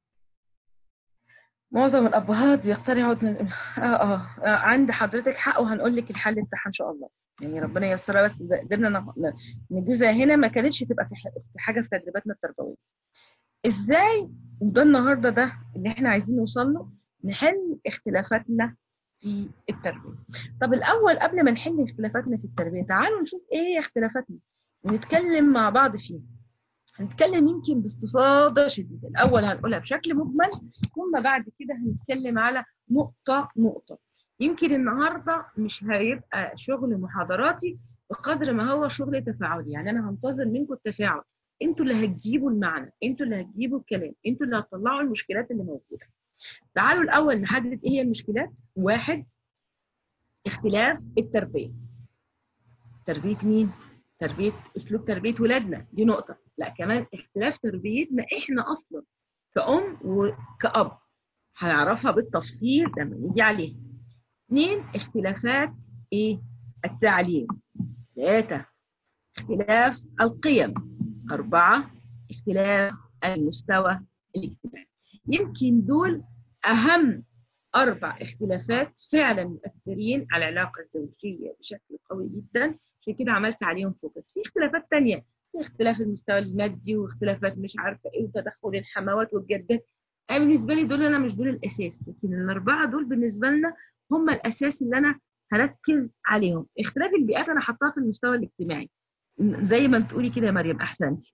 معظم الابهات بيقتنعوا إن- آه, اه اه عند حضرتك حق وهنقول لك الحل بتاعها ان شاء الله يعني ربنا ييسرها بس إذا قدرنا ن- نجيزها هنا ما كانتش تبقى في ح- في حاجه في تدريباتنا التربويه ازاي وده النهارده ده اللي احنا عايزين نوصل له نحل اختلافاتنا في التربيه طب الاول قبل ما نحل اختلافاتنا في التربيه تعالوا نشوف ايه هي اختلافاتنا ونتكلم مع بعض فيها هنتكلم يمكن باستفاضه شديده الاول هنقولها بشكل مجمل ثم بعد كده هنتكلم على نقطه نقطه يمكن النهارده مش هيبقى شغل محاضراتي بقدر ما هو شغل تفاعلي يعني انا هنتظر منكم التفاعل انتوا اللي هتجيبوا المعنى انتوا اللي هتجيبوا الكلام انتوا اللي هتطلعوا المشكلات اللي موجوده تعالوا الاول نحدد ايه هي المشكلات واحد اختلاف التربيه تربيه مين تربيه اسلوب تربيه ولادنا دي نقطه لا كمان اختلاف تربيتنا احنا اصلا كأم وكأب هنعرفها بالتفصيل لما نيجي عليها اثنين اختلافات ايه التعليم ثلاثة اختلاف القيم أربعة اختلاف المستوى الاجتماعي يمكن دول أهم أربع اختلافات فعلا مؤثرين على العلاقة الزوجية بشكل قوي جدا عشان كده عملت عليهم فوكس في اختلافات تانية في اختلاف المستوى المادي واختلافات مش عارفة ايه وتدخل الحموات والجدات أنا بالنسبة لي دول أنا مش دول الأساس لكن الأربعة دول بالنسبة لنا هم الأساس اللي أنا هركز عليهم اختلاف البيئات أنا حطاها في المستوى الاجتماعي زي ما تقولي كده يا مريم أحسنتي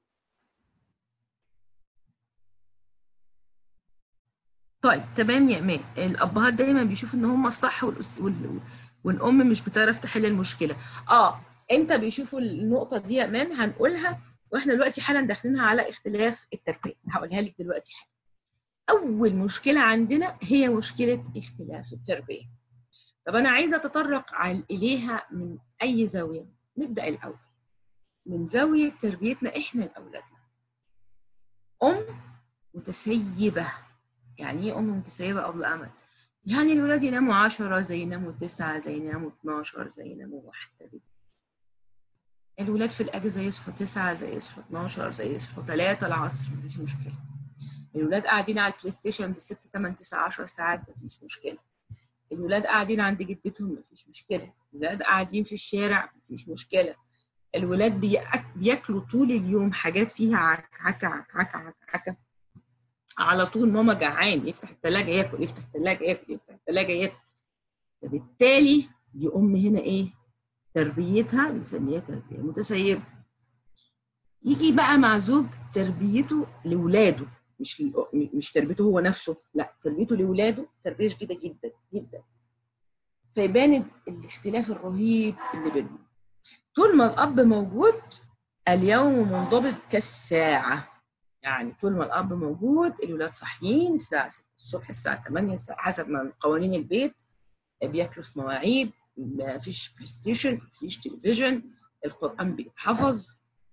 طيب تمام يا امان الابهات دايما بيشوفوا ان هم الصح والأس... وال... والام مش بتعرف تحل المشكله اه امتى بيشوفوا النقطه دي يا امان هنقولها واحنا دلوقتي حالا داخلينها على اختلاف التربيه هقولها لك دلوقتي حالا اول مشكله عندنا هي مشكله اختلاف التربيه طب انا عايزه اتطرق على اليها من اي زاويه نبدا الاول من زاويه تربيتنا احنا لاولادنا ام متسيبه يعني ايه ام متسيبه قبل امل يعني الولاد يناموا 10 زي يناموا 9 زي يناموا 12 زي يناموا واحدة الولاد في الاجازه يصحوا 9 زي يصحوا 12 زي يصحوا 3 العصر مفيش مشكله الولاد قاعدين على البلاي ستيشن بالست 8 9 10 ساعات مفيش مشكله الولاد قاعدين عند جدتهم مفيش مشكله الولاد قاعدين في الشارع مفيش مشكله الولاد بيأك... بياكلوا طول اليوم حاجات فيها عك عك عك عك عك, عك. على طول ماما جعان يفتح الثلاجة ياكل يفتح الثلاجة ياكل يفتح الثلاجة ياكل فبالتالي دي أم هنا إيه؟ تربيتها بنسميها تربية متسيبة يجي بقى مع زوج تربيته لولاده مش مش تربيته هو نفسه لا تربيته لولاده تربية شديدة جدا جدا فيبان الاختلاف الرهيب اللي بينهم طول ما الأب موجود اليوم منضبط كالساعة يعني طول ما الاب موجود الولاد صاحيين الساعه 6 الصبح الساعه 8 الساعة حسب ما قوانين البيت بياكلوا في مواعيد ما فيش بلاي ستيشن ما فيش تلفزيون القران بيتحفظ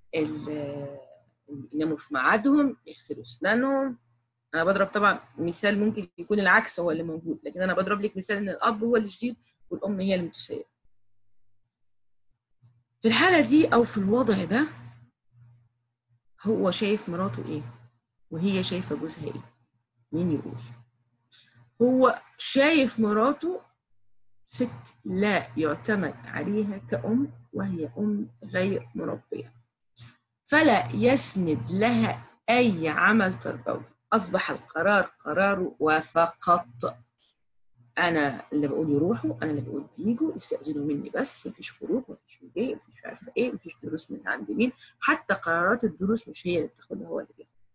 يناموا في ميعادهم يغسلوا اسنانهم انا بضرب طبعا مثال ممكن يكون العكس هو اللي موجود لكن انا بضرب لك مثال ان الاب هو الجديد والام هي المتسيبه في الحاله دي او في الوضع ده هو شايف مراته ايه وهي شايفه جوزها ايه مين يقول هو شايف مراته ست لا يعتمد عليها كأم وهي أم غير مربية فلا يسند لها أي عمل تربوي أصبح القرار قراره وفقط أنا اللي بقول يروحوا أنا اللي بقول بيجوا يستأذنوا مني بس مفيش خروج مفيش مجيء مفيش عارفة إيه مفيش دروس من عند مين حتى قرارات الدروس مش هي اللي بتاخدها هو اللي بياخد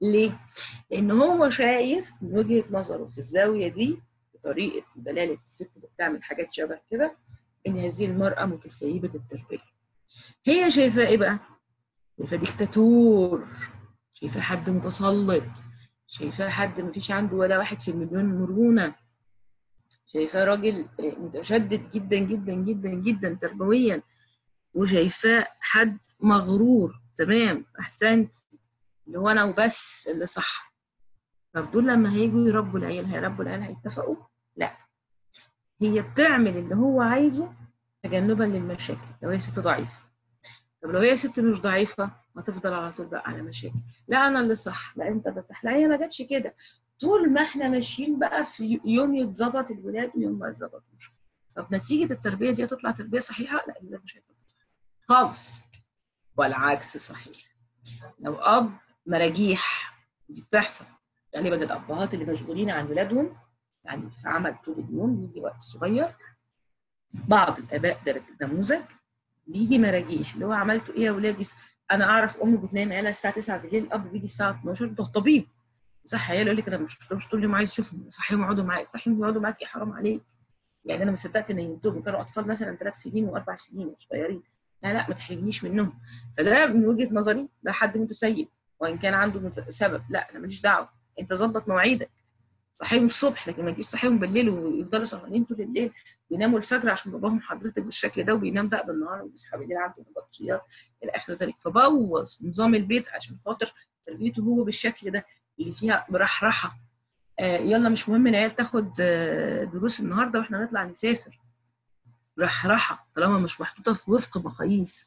ليه؟ لان هو شايف من وجهة نظره في الزاوية دي بطريقة دلالة الست اللي بتعمل حاجات شبه كده ان هذه المرأة متسيبة التربية هي شايفاه ايه بقى؟ شايفاه ديكتاتور شايفاه حد متسلط شايفاه حد مفيش عنده ولا واحد في المليون مرونة شايفاه راجل متشدد جدا جدا جدا جدا تربويا وشايفاه حد مغرور تمام احسنت اللي هو انا وبس اللي صح طب دول لما هيجوا يربوا العيال هيربوا العيال هيتفقوا لا هي بتعمل اللي هو عايزه تجنبا للمشاكل لو هي ست ضعيفه طب لو هي ست مش ضعيفه ما تفضل على طول بقى على مشاكل لا انا اللي صح لا انت اللي صح لا هي ما جاتش كده طول ما احنا ماشيين بقى في يوم يتظبط الولاد ويوم ما يتظبطوش طب نتيجه التربيه دي هتطلع تربيه صحيحه لا الولاد مش هيطلع خالص والعكس صحيح لو اب مراجيح دي بتحصل غالبا يعني الابهات اللي مشغولين عن ولادهم يعني في عمل طول اليوم بيجي وقت صغير بعض الاباء ده نموذج بيجي مراجيح اللي هو عملته ايه يا ولادي انا اعرف ام بتنام عيالها الساعه 9 بالليل الاب بيجي الساعه 12 ده طبيب صح عياله يقول لك انا مش مش طول اليوم عايز اشوفهم صحيهم يقعدوا معاك صحيهم يقعدوا معاك يا حرام عليك يعني انا ما صدقت ان ينتجوا كانوا اطفال مثلا ثلاث سنين واربع سنين صغيرين لا لا ما تحرمنيش منهم فده من وجهه نظري ده حد متسيب وان كان عنده سبب لا انا ماليش دعوه انت ظبط مواعيدك صحيهم الصبح لكن ما تجيش صحيهم بالليل ويفضلوا سهرانين طول الليل بيناموا الفجر عشان باباهم حضرتك بالشكل ده وبينام بقى بالنهار وبيصحى بالليل عنده نبطشيات الى اخر ذلك فبوظ نظام البيت عشان خاطر تربيته هو بالشكل ده اللي فيها مرحرحه آه يلا مش مهم العيال تاخد آه دروس النهارده واحنا نطلع نسافر رحرحه طالما مش محطوطه في وفق مقاييس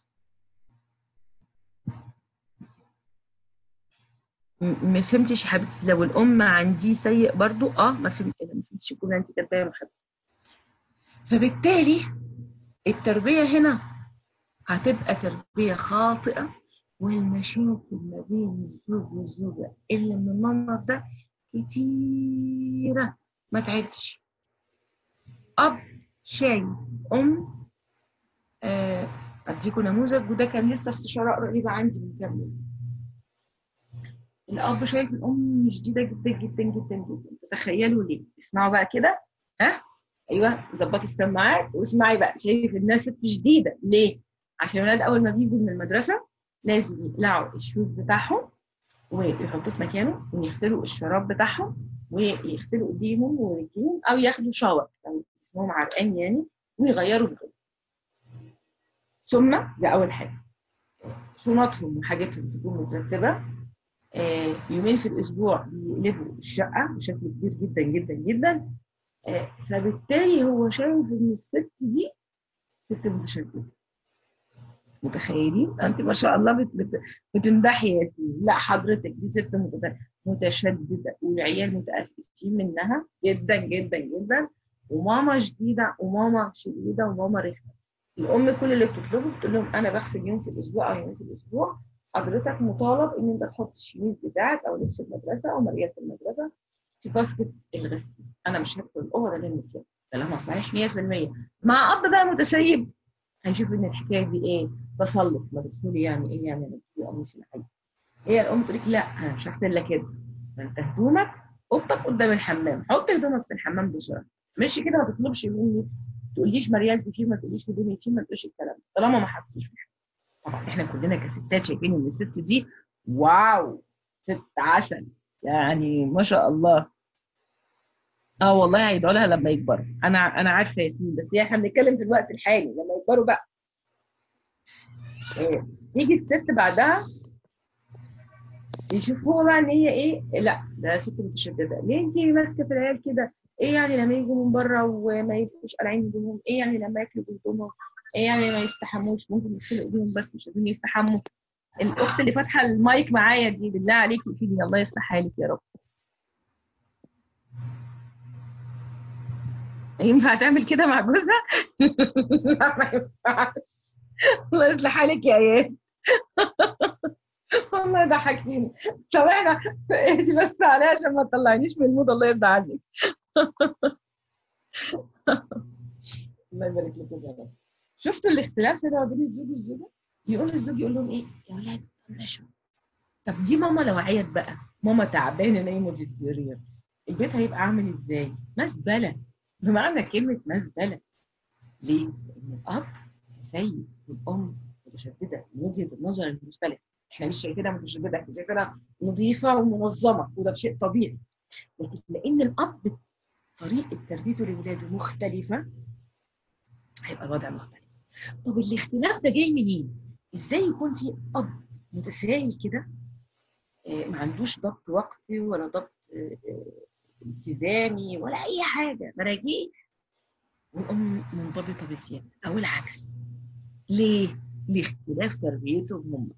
ما فهمتش يا حبيبتي لو الام عندي سيء برضو اه ما فهمت ما فهمتش الجمله انت كاتباها يا محمد فبالتالي التربيه هنا هتبقى تربيه خاطئه والمشاكل ما بين الزوج والزوجه اللي من النمط ده كتيره ما تعدش اب شايف ام آه اديكم نموذج وده كان لسه استشاره قريبه عندي من كام يوم الاب شايف الام شديده جدا جدا جدا جدا تخيلوا ليه اسمعوا بقى كده ها ايوه ظبطي السماعات واسمعي بقى شايف الناس ست شديده ليه عشان الولاد اول ما بيجوا من المدرسه لازم يقلعوا الشوز بتاعهم ويحطوه في مكانه ويغسلوا الشراب بتاعهم ويغسلوا ايديهم ورجليهم او ياخدوا شاور يعني اسمهم عرقان يعني ويغيروا هدوم ثم ده اول حاجه شنطهم وحاجاتهم تكون مترتبه آه يومين في الاسبوع بيقلبوا الشقه بشكل كبير جدا جدا جدا آه فبالتالي هو شايف ان الست دي ست متشدده متخيلين انت ما شاء الله بت بت بتمدحي يا سيدي لا حضرتك دي ست متشدده والعيال متاسفين منها جدا جدا جدا وماما شديده وماما شديده وماما رخمه الام كل اللي بتطلبه بتقول لهم انا بغسل يوم في الاسبوع او يومين في الاسبوع حضرتك مطالب ان انت تحط الشميز بتاعك او لبس المدرسه او ماليات المدرسه في باسكت الغسيل انا مش هدخل الاوضه ده للنساء كلامها صحيح 100% مع اب بقى متسيب هيشوف ان الحكايه دي ايه تسلط ما تدخلي يعني ايه يعني انا مش الحاجه هي الام تقول لك لا انا مش هغسل لك كده انت هدومك اوضتك قدام الحمام حط هدومك في الحمام بسرعه ماشي كده ما تطلبش مني تقوليش مريالتي فيه ما تقوليش هدومي فيه ما تقوليش الكلام طالما ما حطيتش طبعا احنا كلنا كستات شايفين ان الست دي واو ست عسل يعني ما شاء الله اه والله هيدعوا لها لما يكبروا انا انا عارفه يا سيدي بس احنا بنتكلم في الوقت الحالي لما يكبروا بقى إيه. يجي الست بعدها يشوفوها بقى ان هي ايه لا ده ست متشدده ليه انت ماسكه في العيال كده ايه يعني لما يجوا من بره وما يبقوش قالعين هدومهم ايه يعني لما ياكلوا بهدومهم ايه يعني ما يستحموش ممكن يغسلوا ايديهم بس مش عايزين يستحموا الاخت اللي فاتحه المايك معايا دي بالله عليكي فيدي الله يصلح حالك يا رب ينفع تعمل كده مع جوزها؟ لا ما ينفعش الله يصلح حالك يا اياد والله ضحكتيني طب احنا اهدي بس عليها عشان ما تطلعنيش من المود الله يرضى عنك الله يبارك لك يا رب شفتوا الاختلاف ده بين الزوج والزوجه؟ يقول الزوج يقول لهم ايه؟ يا ولاد طنشوا طب دي ماما لو عيت بقى ماما تعبانه نايمه في السرير البيت هيبقى عامل ازاي مزبله بمعنى كلمه مزبله ليه؟ لان الاب سيد والام متشدده من وجهه النظر المختلفه احنا مش شايفينها متشدده احنا شايفينها نظيفه ومنظمه وده شيء طبيعي لكن لان الاب طريقه تربيته لاولاده مختلفه هيبقى الوضع مختلف طب الاختلاف ده جاي منين؟ ازاي يكون في اب متساهل كده ما عندوش ضبط وقتي ولا ضبط التزامي ولا اي حاجه مراجيح والام منضبطه بزياده او العكس ليه؟ لاختلاف تربيته بماما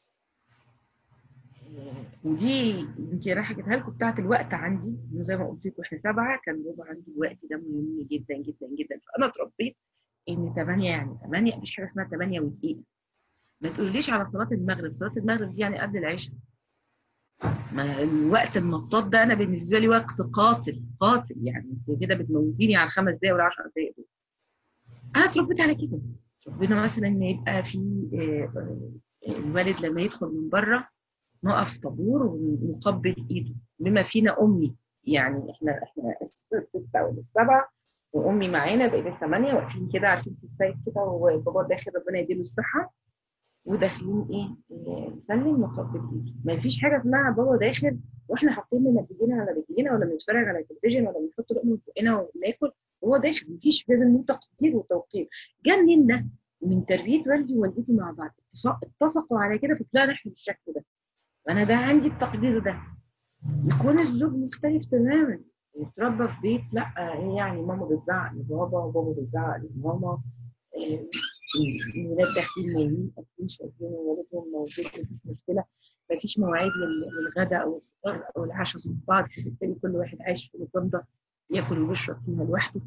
ودي يمكن راح اجيبها لكم بتاعت الوقت عندي زي ما قلت لكم احنا سبعه كان بابا عندي الوقت ده مهم جدا جدا جدا فانا اتربيت ان 8 يعني 8 مفيش حاجه اسمها 8 ودقيقه ما تقوليش على صلاه المغرب صلاه المغرب دي يعني قبل العشاء ما الوقت النطاط ده انا بالنسبه لي وقت قاتل قاتل يعني انت كده بتموتيني على الخمس دقايق ولا 10 دقايق دول انا اتربيت على كده ربنا مثلا ان يبقى في الوالد لما يدخل من بره نقف طابور ونقبل ايده بما فينا امي يعني احنا احنا السته ولا السبعه وامي معانا بقينا الثمانيه واقفين كده عارفين السيد كده وبابا داخل ربنا يديله الصحه وداخلين ايه نسلم نقبل ايده ما فيش حاجه اسمها بابا داخل واحنا حاطين منبهين على رجلينا ولا بنتفرج على التلفزيون ولا بنحط لقمه في بقنا وناكل وهو داخل ما فيش لازم له تقدير وتوقير جننا من تربيه والدي ووالدتي مع بعض اتفقوا على كده فطلعنا احنا بالشكل ده وانا ده عندي التقدير ده يكون الزوج مختلف تماما يتربى في بيت لا ايه يعني ماما بتزعق لبابا وبابا بيزعق لماما الولاد داخلين نايمين اكلين شايفين والدهم موجود مفيش مشكله مفيش مواعيد للغداء او الفطار او العشاء في بعض فبالتالي كل واحد عايش في الغرفه ياكل ويشرب فيها لوحده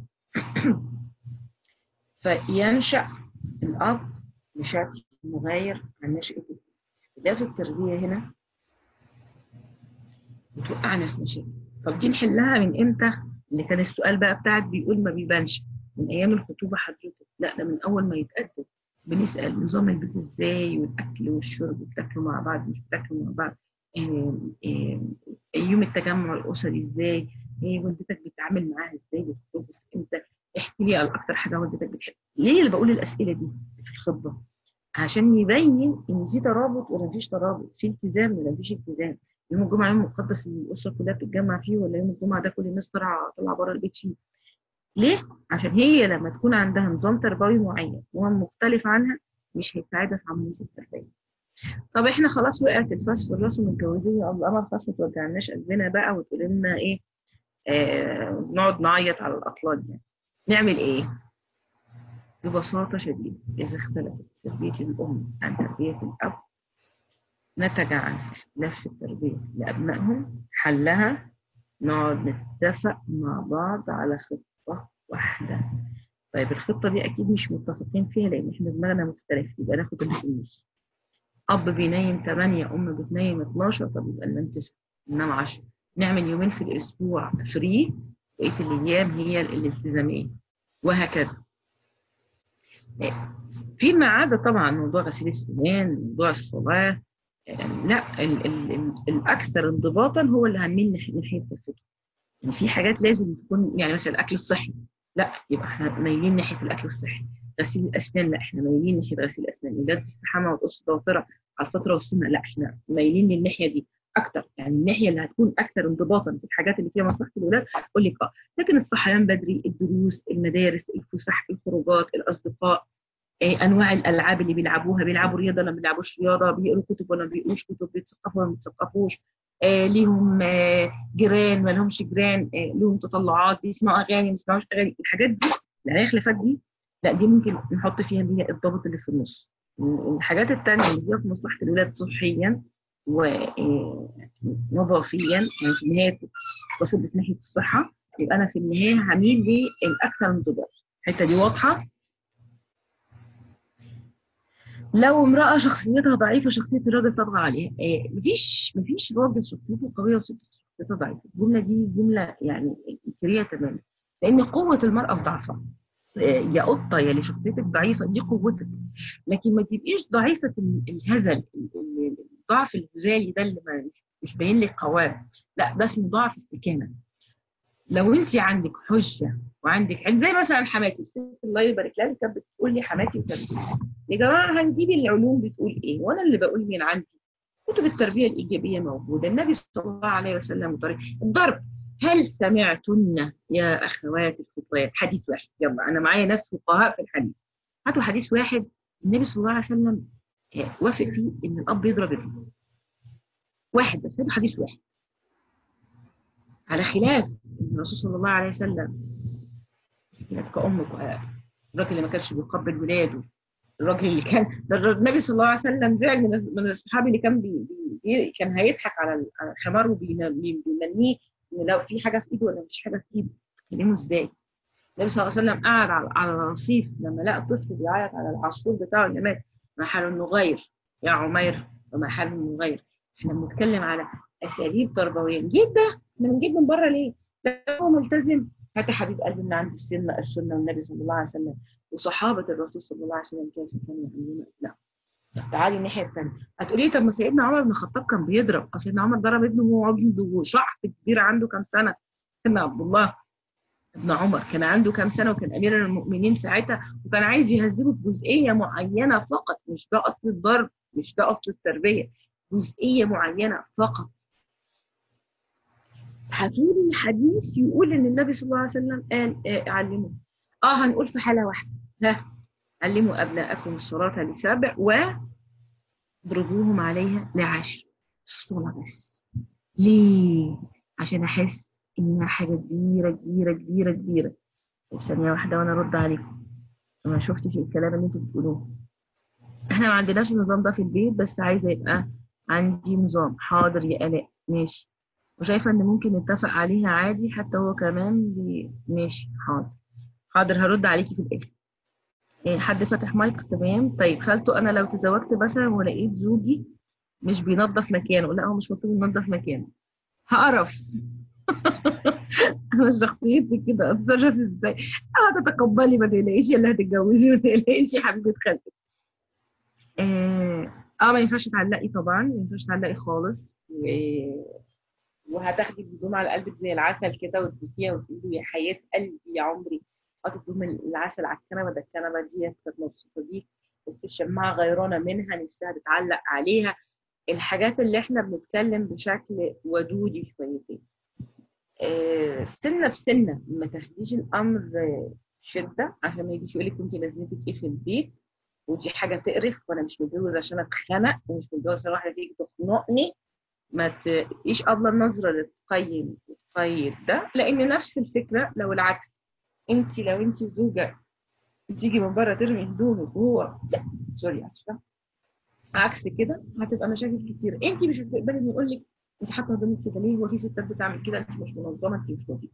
فينشا الاب بشكل مغاير عن نشأة اختلاف التربيه هنا بتوقعنا في مشاكل طب دي نحلها من امتى؟ اللي كان السؤال بقى بتاعك بيقول ما بيبانش من ايام الخطوبه حضرتك لا ده من اول ما يتقدم بنسال نظام البيت ازاي والاكل والشرب بتاكلوا مع بعض مش بتاكلوا مع بعض إيه إيه يوم التجمع الاسري ازاي إيه والدتك بتتعامل معاها ازاي بتخطب امتى احكي لي على اكتر حاجه والدتك بتحب ليه اللي بقول الاسئله دي في الخطبه عشان يبين ان في ترابط ولا مفيش ترابط في التزام ولا مفيش التزام يوم الجمعه يوم مقدس اللي الاسره كلها بتتجمع فيه ولا يوم الجمعه ده كل الناس طالعه طالعه بره البيت فيه ليه؟ عشان هي لما تكون عندها نظام تربوي معين وهو مختلف عنها مش هيساعدها في عمليه التربيه. طب احنا خلاص وقعت الفاس في الراس ومتجوزين يا الله خلاص ما توجعناش قلبنا بقى وتقول لنا ايه؟ آه نقعد نعيط على الاطلال يعني. نعمل ايه؟ ببساطه شديده اذا اختلفت تربيه الام عن تربيه الاب نتج عن اختلاف في التربيه لابنائهم حلها نقعد نتفق مع بعض على خطه واحدة طيب الخطة دي أكيد مش متفقين فيها لأن إحنا دماغنا مختلف يبقى ناخد اللي في النص أب بينيم 8 أم بتنيم 12 طب يبقى لنا 9 ننام 10 نعمل يومين في الأسبوع فري بقية الأيام هي الالتزامية وهكذا فيما عدا طبعا موضوع غسيل السنان موضوع الصلاة لا ال ال ال الأكثر انضباطا هو اللي هنميل ناحية كفته يعني في حاجات لازم تكون يعني مثلا الاكل الصحي لا يبقى احنا مايلين ناحيه الاكل الصحي غسيل الاسنان لا احنا مايلين ناحيه غسيل الاسنان اولاد تستحمى وتقص ضوافرها على الفتره والسنه لا احنا مايلين للناحيه دي اكتر يعني الناحيه اللي هتكون اكثر انضباطا في الحاجات اللي فيها مصلحه الاولاد اقول لك اه لكن الصحيان بدري الدروس المدارس الفسح الخروجات الاصدقاء إيه انواع الالعاب اللي بيلعبوها بيلعبوا رياضه ولا ما بيلعبوش رياضه بيقروا كتب ولا ما بيقروش كتب بيتثقفوا ولا ما بيتثقفوش آه ليهم آه جيران ما لهمش جيران آه لهم تطلعات بيسمعوا اغاني ما بيسمعوش اغاني الحاجات دي اللي هي خلافات دي لا دي ممكن نحط فيها اللي هي الضابط اللي في النص الحاجات الثانيه اللي هي في مصلحه الولاد صحيا ونظافيا يعني في النهايه تصب ناحيه الصحه يبقى انا في النهايه هميل للاكثر انضباط الحته دي واضحه لو امرأة شخصيتها ضعيفة شخصية الراجل تطغى عليها إيه مفيش مفيش راجل شخصيته قوية وست شخصيتها ضعيفة الجملة دي جملة يعني إنكارية تماما لأن قوة المرأة في ضعفها إيه يا قطة يا اللي شخصيتك ضعيفة دي قوتك لكن ما تبقيش ضعيفة الهزل الضعف الهزالي ده اللي ما مش باين لك قوام لا ده اسمه ضعف استكانه لو انت عندك حجه وعندك علم زي مثلا حماتي الست الله يبارك لها كانت بتقول لي حماتي وكانت يا جماعه هنجيب العلوم بتقول ايه وانا اللي بقول من عندي كتب التربيه الايجابيه موجوده النبي صلى الله عليه وسلم طريق الضرب هل سمعتن يا اخوات الخطوات حديث واحد يلا انا معايا ناس فقهاء في الحديث هاتوا حديث واحد النبي صلى الله عليه وسلم وافق فيه ان الاب يضرب ابنه واحد بس هذا حديث واحد على خلاف ان الرسول صلى الله عليه وسلم كأم الراجل اللي ما كانش بيقبل ولاده الراجل اللي كان ده النبي صلى الله عليه وسلم زعل من من الصحابي اللي كان بي بي كان هيضحك على الحمار وبيمنيه ان لو في حاجه في ايده ولا مش حاجه في ايده كلمه ازاي النبي صلى الله عليه وسلم قعد على على الرصيف لما لقى طفل بيعيط على العصفور بتاعه اللي مات ما حال النغير يا عمير وما حال النغير احنا بنتكلم على اساليب تربويه نجيب ده احنا بنجيب من بره ليه؟ ده هو ملتزم هات يا حبيب قلبي من عند السنه السنه والنبي صلى الله عليه وسلم وصحابه الرسول صلى الله عليه وسلم كيف كانوا يعملون لا تعالي الناحيه الثانيه هتقولي لي طب ما سيدنا عمر بن الخطاب كان بيضرب اصل سيدنا عمر ضرب ابنه وهو عنده شعب كبير عنده كام سنه سيدنا عبد الله ابن عمر كان عنده كام سنه وكان امير المؤمنين ساعتها وكان عايز يهذبه في جزئيه معينه فقط مش ده اصل الضرب مش ده اصل التربيه جزئيه معينه فقط هتقولي حديث يقول ان النبي صلى الله عليه وسلم قال آه علموا اه هنقول في حاله واحده ها علموا ابناءكم الصلاه لسبع واضربوهم عليها لعشر الصلاه بس ليه عشان احس انها حاجه كبيره كبيره كبيره كبيره ثانيه واحده وانا ارد عليكم ما شفتش الكلام اللي انتوا بتقولوه احنا ما عندناش النظام ده في البيت بس عايزه يبقى عندي نظام حاضر يا الاء ماشي وشايفه ان ممكن نتفق عليها عادي حتى هو كمان بي... ماشي حاضر حاضر هرد عليكي في الاخر إيه حد فتح مايك تمام طيب خالته انا لو تزوجت مثلا ولقيت زوجي مش بينظف مكانه لا هو مش مطلوب ينظف مكانه هقرف انا شخصيتي كده اتصرف ازاي هتتقبلي ما تقلقيش اللي هتتجوزي ما تقلقيش يا حبيبه خالتك اه ما ينفعش تعلقي طبعا ما ينفعش تعلقي خالص وهتاخدي الهدوم على قلبك زي العسل كده وتبوسيها وتقولي يا حياة قلبي يا عمري حاطط هدوم العسل على الكنبه ده الكنبه دي كانت مبسوطه بيك بس الشماعه غيرانه منها نفسها تتعلق عليها الحاجات اللي احنا بنتكلم بشكل ودودي شويتين آه سنه بسنه ما تاخديش الامر شده عشان ما يجيش يقول لك انت لازمتك ايه في البيت ودي حاجه تقرف وانا مش متجوز عشان اتخنق ومش متجوز عشان واحده تيجي تخنقني ما تقيش قبل النظرة للقيم القيد ده لأن نفس الفكرة لو العكس انت لو انت زوجة تيجي من بره ترمي هدومك وهو لا سوري اسفة عكس كده هتبقى مشاكل كتير انت مش هتقبلي انه يقول لك انت حاطه هدومك كده ليه هو في ستات بتعمل كده انت مش منظمه انت مش نظيفه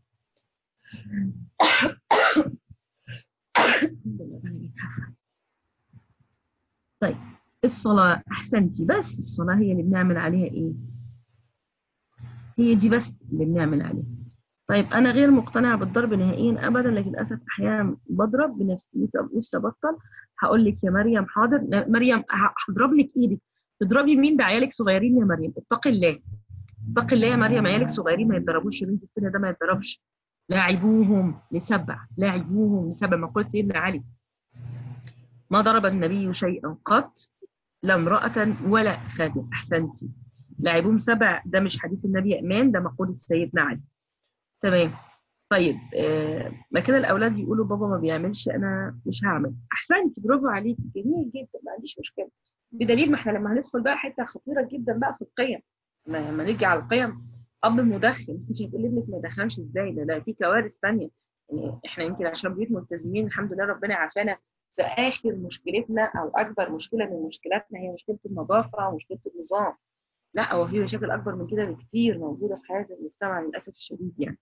طيب الصلاة أحسنتي بس الصلاة هي اللي بنعمل عليها إيه؟ هي دي بس اللي بنعمل عليها طيب أنا غير مقتنعة بالضرب نهائيا أبدا لكن للأسف أحيانا بضرب بنفسي نفسي أبطل هقول لك يا مريم حاضر مريم هضرب لك إيدك تضربي مين بعيالك صغيرين يا مريم اتقي الله اتقي الله يا مريم عيالك صغيرين ما يتضربوش يا بنتي السن ده ما يتضربش لاعبوهم لسبع لاعبوهم لسبع ما قلت سيدنا علي ما ضرب النبي شيئا قط لا امرأة ولا خادم أحسنتي لاعبوهم سبع ده مش حديث النبي أمان ده مقولة سيدنا علي تمام طيب آه ما كده الأولاد يقولوا بابا ما بيعملش أنا مش هعمل أحسنتي برافو عليكي جميل جدا ما عنديش مشكلة بدليل ما احنا لما هندخل بقى حتة خطيرة جدا بقى في القيم لما نيجي على القيم أب مدخن مش هتقول ابنك ما يدخنش ازاي ده ده في كوارث ثانيه يعني احنا يمكن عشان بيوت ملتزمين الحمد لله ربنا عافانا في اخر مشكلتنا او اكبر مشكله من مشكلاتنا هي مشكله النظافه ومشكله النظام لا هو في مشاكل اكبر من كده بكتير موجوده في حياه المجتمع للاسف الشديد يعني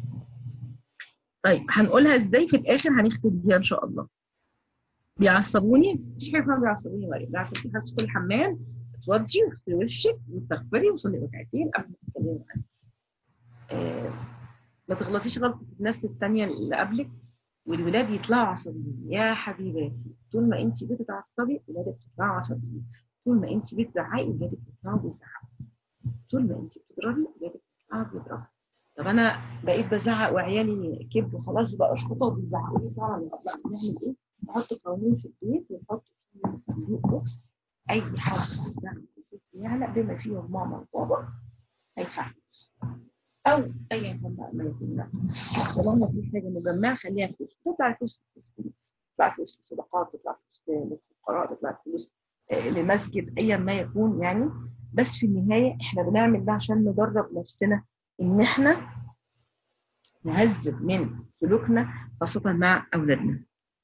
طيب هنقولها ازاي في الاخر هنختم بيها ان شاء الله بيعصبوني مش حاجه اسمها بيعصبوني يا مريم بيعصبوني حاجه تدخلي الحمام تتوضي وتغسلي وشك وتستغفري وتصلي ركعتين قبل ما تتكلمي معايا آه ما تغلطيش غلطه الناس الثانيه اللي قبلك والولاد يطلعوا عصبيين يا حبيباتي طول ما انت بتتعصبي ولادك يطلعوا عصبيين طول ما انت بتزعقي ولادك بيطلعوا بيزعقوا طول ما انت بتضربي ولادك بيطلعوا بيضربوا طب انا بقيت بزعق وعيالي كبروا خلاص بقى اشخطه وبيزعقوا لي طبعا لا نعمل ايه؟ نحط قوانين في البيت ونحط في صندوق بوكس اي حد يزعق في البيت يعلق بما فيه ماما وبابا هيدفع فلوس او ايا كان بقى ما يكون لا طالما في حاجه مجمعه خليها فلوس تطلع فلوس تطلع فلوس للصدقات تطلع فلوس للفقراء تطلع فلوس لمسجد ايا ما يكون يعني بس في النهايه احنا بنعمل ده عشان ندرب نفسنا ان احنا نهذب من سلوكنا خاصه مع اولادنا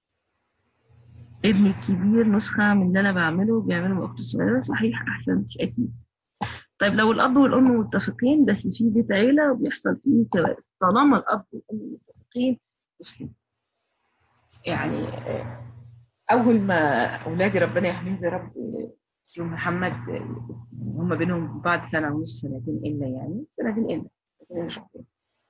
ابني الكبير نسخه من اللي انا بعمله بيعمله مع اختي الصغيره صحيح احسن اكيد طيب لو الاب والام متفقين بس في بيت عيله وبيحصل فيه كوارث طالما الاب والام متفقين مسلم يعني اول ما اولادي ربنا يحميهم يا رب اسلوب محمد هم بينهم بعد سنه ونص سنتين الا يعني سنتين الا سنتين شهرين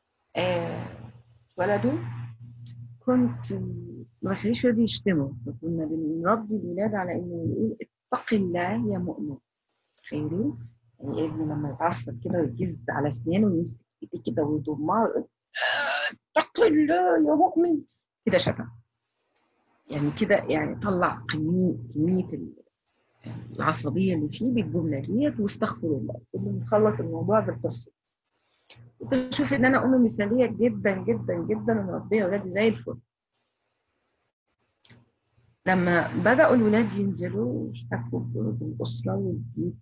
اتولدوا كنت ما بخليش ولادي يشتموا فكنا بنربي الولاد على انه يقول اتق الله يا مؤمن تخيلين يعني ابني لما يتعصب كده ويجز على اسنانه ويمسك ايديه كده ويضمها ويقول اتق الله يا مؤمن كده شتم يعني كده يعني طلع كمية كمية العصبية اللي فيه بالجملة ديت واستغفر الله كنا نخلص الموضوع بالقصة بشوف ان انا ام مثالية جدا جدا جدا ومربية اولادي زي الفل لما بدأوا الولاد ينزلوا واشتكوا بالأسرة والبيت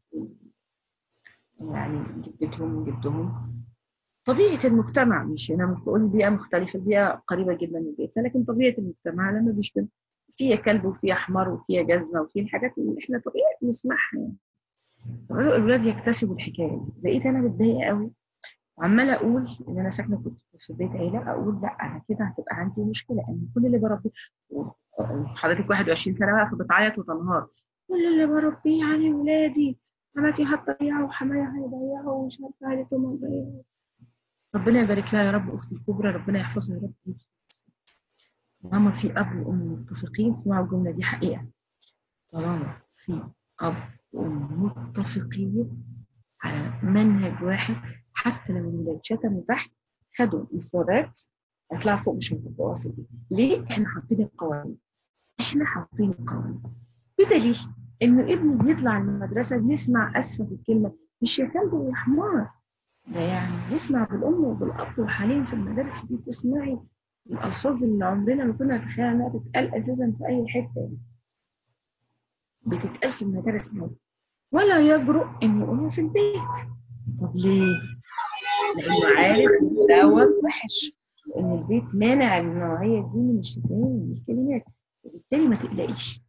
يعني جدتهم وجدهم طبيعة المجتمع مش أنا مش بقول بيئة مختلفة البيئة قريبة جدا من بيئتنا لكن طبيعة المجتمع لما بيشبه فيها كلب وفيها حمار وفيها جزمة وفيها الحاجات اللي احنا طبيعي بنسمعها يعني فبدأوا الولاد يكتسبوا الحكاية دي بقيت أنا متضايقة قوي وعمالة أقول إن أنا ساكنة كنت في بيت عيلة أقول لا أنا كده هتبقى عندي مشكلة إن كل اللي بربيه حضرتك 21 سنة بقى فبتعيط وتنهار كل اللي بربيه عن ولادي حماتي هتضيعه وحمايا هيضيعه ومش عارفة عيلتهم هتضيعه ربنا يبارك لها يا رب أختي الكبرى ربنا يحفظها يا رب طالما في أب وأم متفقين اسمعوا الجملة دي حقيقة طالما في أب وأم متفقين على منهج واحد حتى لو الولاد شتموا تحت خدوا مفردات هيطلعوا فوق مش هيطبقوها في البيت ليه؟ احنا حاطين القوانين احنا حاطين القوانين بدليل انه ابني بيطلع من المدرسه بيسمع اسفه في الكلمه مش يا كلب يا حمار ده يعني يسمع بالام وبالاب وحاليا في المدارس دي تسمعي الالفاظ اللي عمرنا ما كنا نتخيل انها تتقال اساسا في اي حته يعني. بتتقال في المدارس هنا ولا يجرؤ ان يقولها في البيت طب ليه؟ لانه عارف دوت وحش ان البيت مانع النوعيه دي من الشتائم من الكلمات وبالتالي ما تقلقيش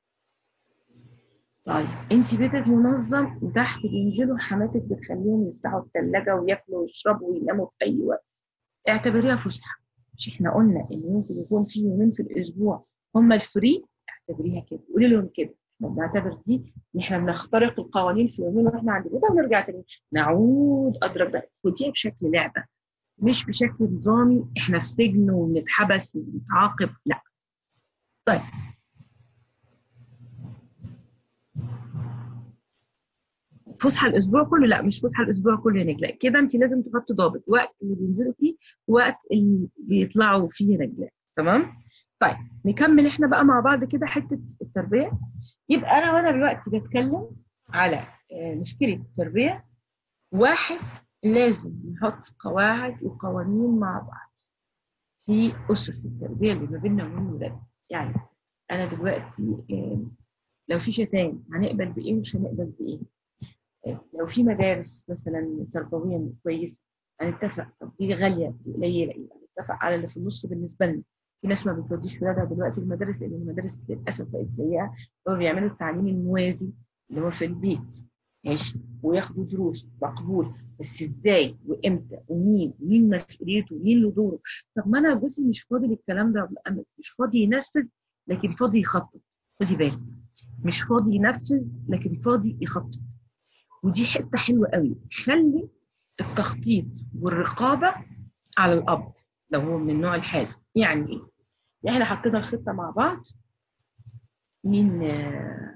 طيب انت بيتك منظم وتحت بينزلوا حماتك بتخليهم يفتحوا الثلاجه وياكلوا ويشربوا ويناموا في اي وقت اعتبريها فسحه مش احنا قلنا ان ممكن يكون في يومين في الاسبوع هم الفري اعتبريها كده قولي لهم كده احنا بنعتبر دي ان احنا بنخترق القوانين في يومين واحنا عند كده ونرجع تاني نعود ادرك ده خديها بشكل لعبه مش بشكل نظامي احنا في سجن وبنتحبس وبنتعاقب لا طيب فسحه الاسبوع كله لا مش فسحه الاسبوع كله هناك لا كده انت لازم تحطي ضابط وقت اللي بينزلوا فيه وقت اللي بيطلعوا فيه رجلات تمام طيب نكمل احنا بقى مع بعض كده حته التربيه يبقى انا وانا دلوقتي بتكلم على مشكله التربيه واحد لازم نحط قواعد وقوانين مع بعض في اسس التربيه اللي ما بيننا وبين ولادنا يعني انا دلوقتي لو في شتائم هنقبل بايه ومش هنقبل بايه لو في مدارس مثلا تربويه كويسه هنتفق طب دي غاليه قليله يبقى نتفق على اللي في النص بالنسبه لنا في ناس ما بتوديش ولادها دلوقتي المدارس لان المدارس للاسف بقت سيئه هو بيعملوا التعليم الموازي اللي هو في البيت ماشي وياخدوا دروس مقبول بس ازاي وامتى ومين ومين مسؤوليته ومين له دوره طب ما انا جوزي مش فاضي للكلام ده مش فاضي ينفذ لكن فاضي يخطط خدي بالك مش فاضي ينفذ لكن فاضي يخطط ودي حته حلوه قوي خلي التخطيط والرقابه على الاب لو هو من النوع الحازم يعني ايه؟ يعني احنا حطينا الخطه مع بعض مين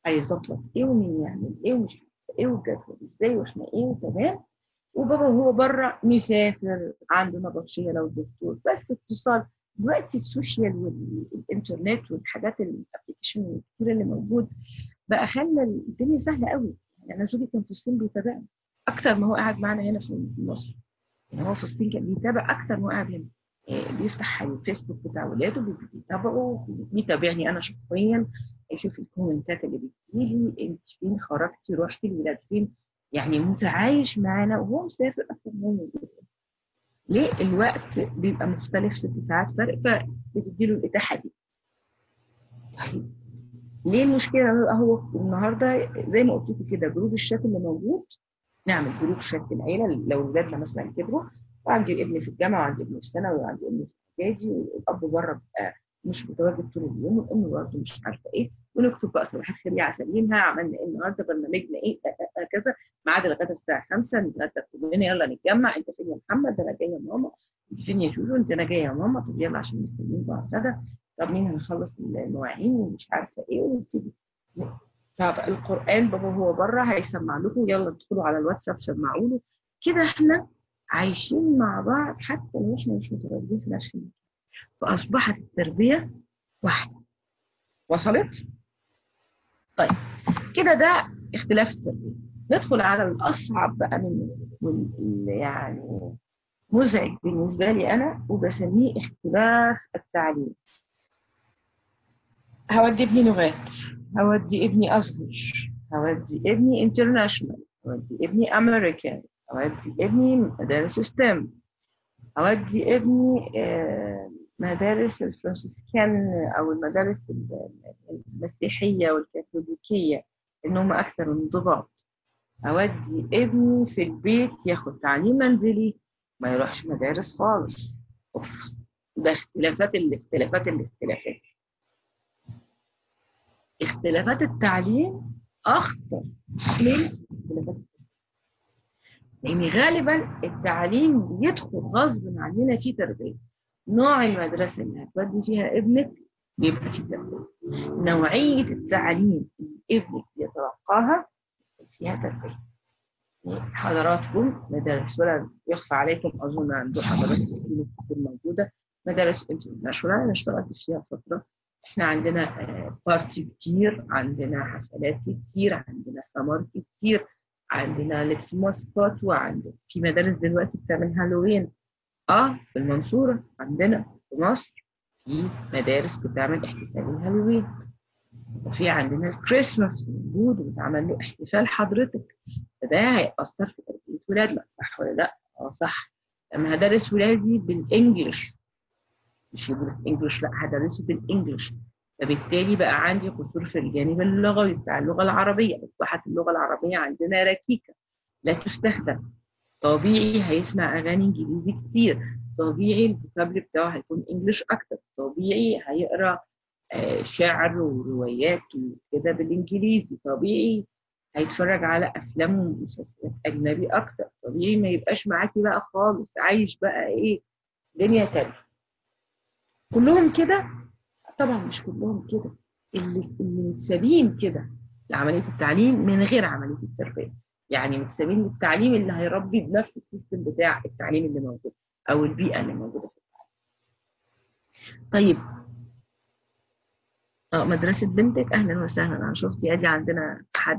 هيظبط ايه ومين يعمل ايه ومش عارفه ايه والجدول ازاي واحنا ايه وتمام وبابا وهو بره مسافر عنده نبطشيه لو الدكتور بس اتصال دلوقتي السوشيال والانترنت والحاجات الابلكيشن الكتير اللي موجود بقى خلى الدنيا سهله قوي يعني انا زوجي كان في الصين بيتابعني اكتر ما هو قاعد معانا هنا في مصر يعني هو في الصين كان بيتابع اكتر ما هو قاعد هنا إيه بيفتح الفيسبوك بتاع ولاده بيتابعه بيتابعني انا شخصيا يشوف الكومنتات اللي بتجيلي انت فين خرجتي رحتي الولاد فين يعني متعايش معانا وهو مسافر اكتر ما هو موجود ليه الوقت بيبقى مختلف ست ساعات فرق فبتديله الاتاحه دي طيب ليه المشكله هو النهارده زي ما قلت لكم كده جروب الشات اللي موجود نعمل جروب شات العيله لو اولادنا مثلا كبروا وعندي ابني في الجامعه وعندي ابني في ثانوي وعندي ابني في اعدادي والاب بره بقى مش متواجد طول اليوم والام برضه مش عارفه ايه ونكتب بقى صباح الخير يا عسلينها عملنا ايه النهارده برنامجنا ايه كذا ميعاد الغدا الساعه 5 نتغدى كلنا يلا نتجمع انت فين يا محمد انا جايه يا ماما انت فين يا جوجو انت انا جايه يا ماما طب يلا عشان مستنيين بعد غدا طب مين هنخلص المواعين ومش عارفه ايه ونبتدي طب القران بابا هو بره هيسمع لكم يلا ادخلوا على الواتساب سمعوا له كده احنا عايشين مع بعض حتى لو احنا مش متواجدين في نفس المكان فاصبحت التربيه واحده وصلت طيب كده ده اختلاف التربيه ندخل على الاصعب بقى منه واللي يعني مزعج بالنسبه لي انا وبسميه اختلاف التعليم هودي ابني لغات هودي ابني ازهر هودي ابني انترناشونال هودي ابني امريكان هودي ابني مدارس ستيم هودي ابني مدارس الفرنسيسكان او المدارس المسيحيه والكاثوليكيه انهم اكثر انضباط اودي ابني في البيت ياخد تعليم منزلي ما يروحش مدارس خالص اوف ده اختلافات الاختلافات الاختلافات اختلافات التعليم اخطر من اختلافات لان غالبا التعليم بيدخل غصب عننا في تربيه نوع المدرسه اللي هتودي فيها ابنك بيبقى في تربيه نوعيه التعليم اللي ابنك بيتلقاها فيها تربيه حضراتكم مدارس ولا يخفى عليكم اظن عنده حضرات كتير موجوده مدارس انترناشونال انا اشتغلت فيها فتره احنا عندنا بارتي كتير عندنا حفلات كتير عندنا سمر كتير عندنا لبس ماسكات وعندنا في مدارس دلوقتي بتعمل هالوين اه في المنصورة عندنا في مصر في مدارس بتعمل احتفال الهالوين وفي عندنا الكريسماس موجود وبتعمل له احتفال حضرتك فده هيأثر في تربية ولادنا صح ولا لا؟ اه صح لما هدرس ولادي بالانجلش مش يدرس انجلش لا هدرسه بالانجلش فبالتالي بقى عندي قصور في الجانب اللغوي بتاع اللغه العربيه اصبحت اللغه العربيه عندنا ركيكه لا تستخدم طبيعي هيسمع اغاني انجليزي كتير طبيعي الفوكابل بتاعه هيكون انجلش اكتر طبيعي هيقرا آه شعر وروايات وكده بالانجليزي طبيعي هيتفرج على افلام ومسلسلات اجنبي اكتر طبيعي ما يبقاش معاكي بقى خالص عايش بقى ايه دنيا تانية كلهم كده طبعا مش كلهم كده اللي اللي متسابين كده لعمليه التعليم من غير عمليه التربيه يعني متسابين للتعليم اللي هيربي بنفس السيستم بتاع التعليم اللي موجود او البيئه اللي موجوده في التعليم طيب اه مدرسه بنتك اهلا وسهلا انا شفت ادي عندنا حد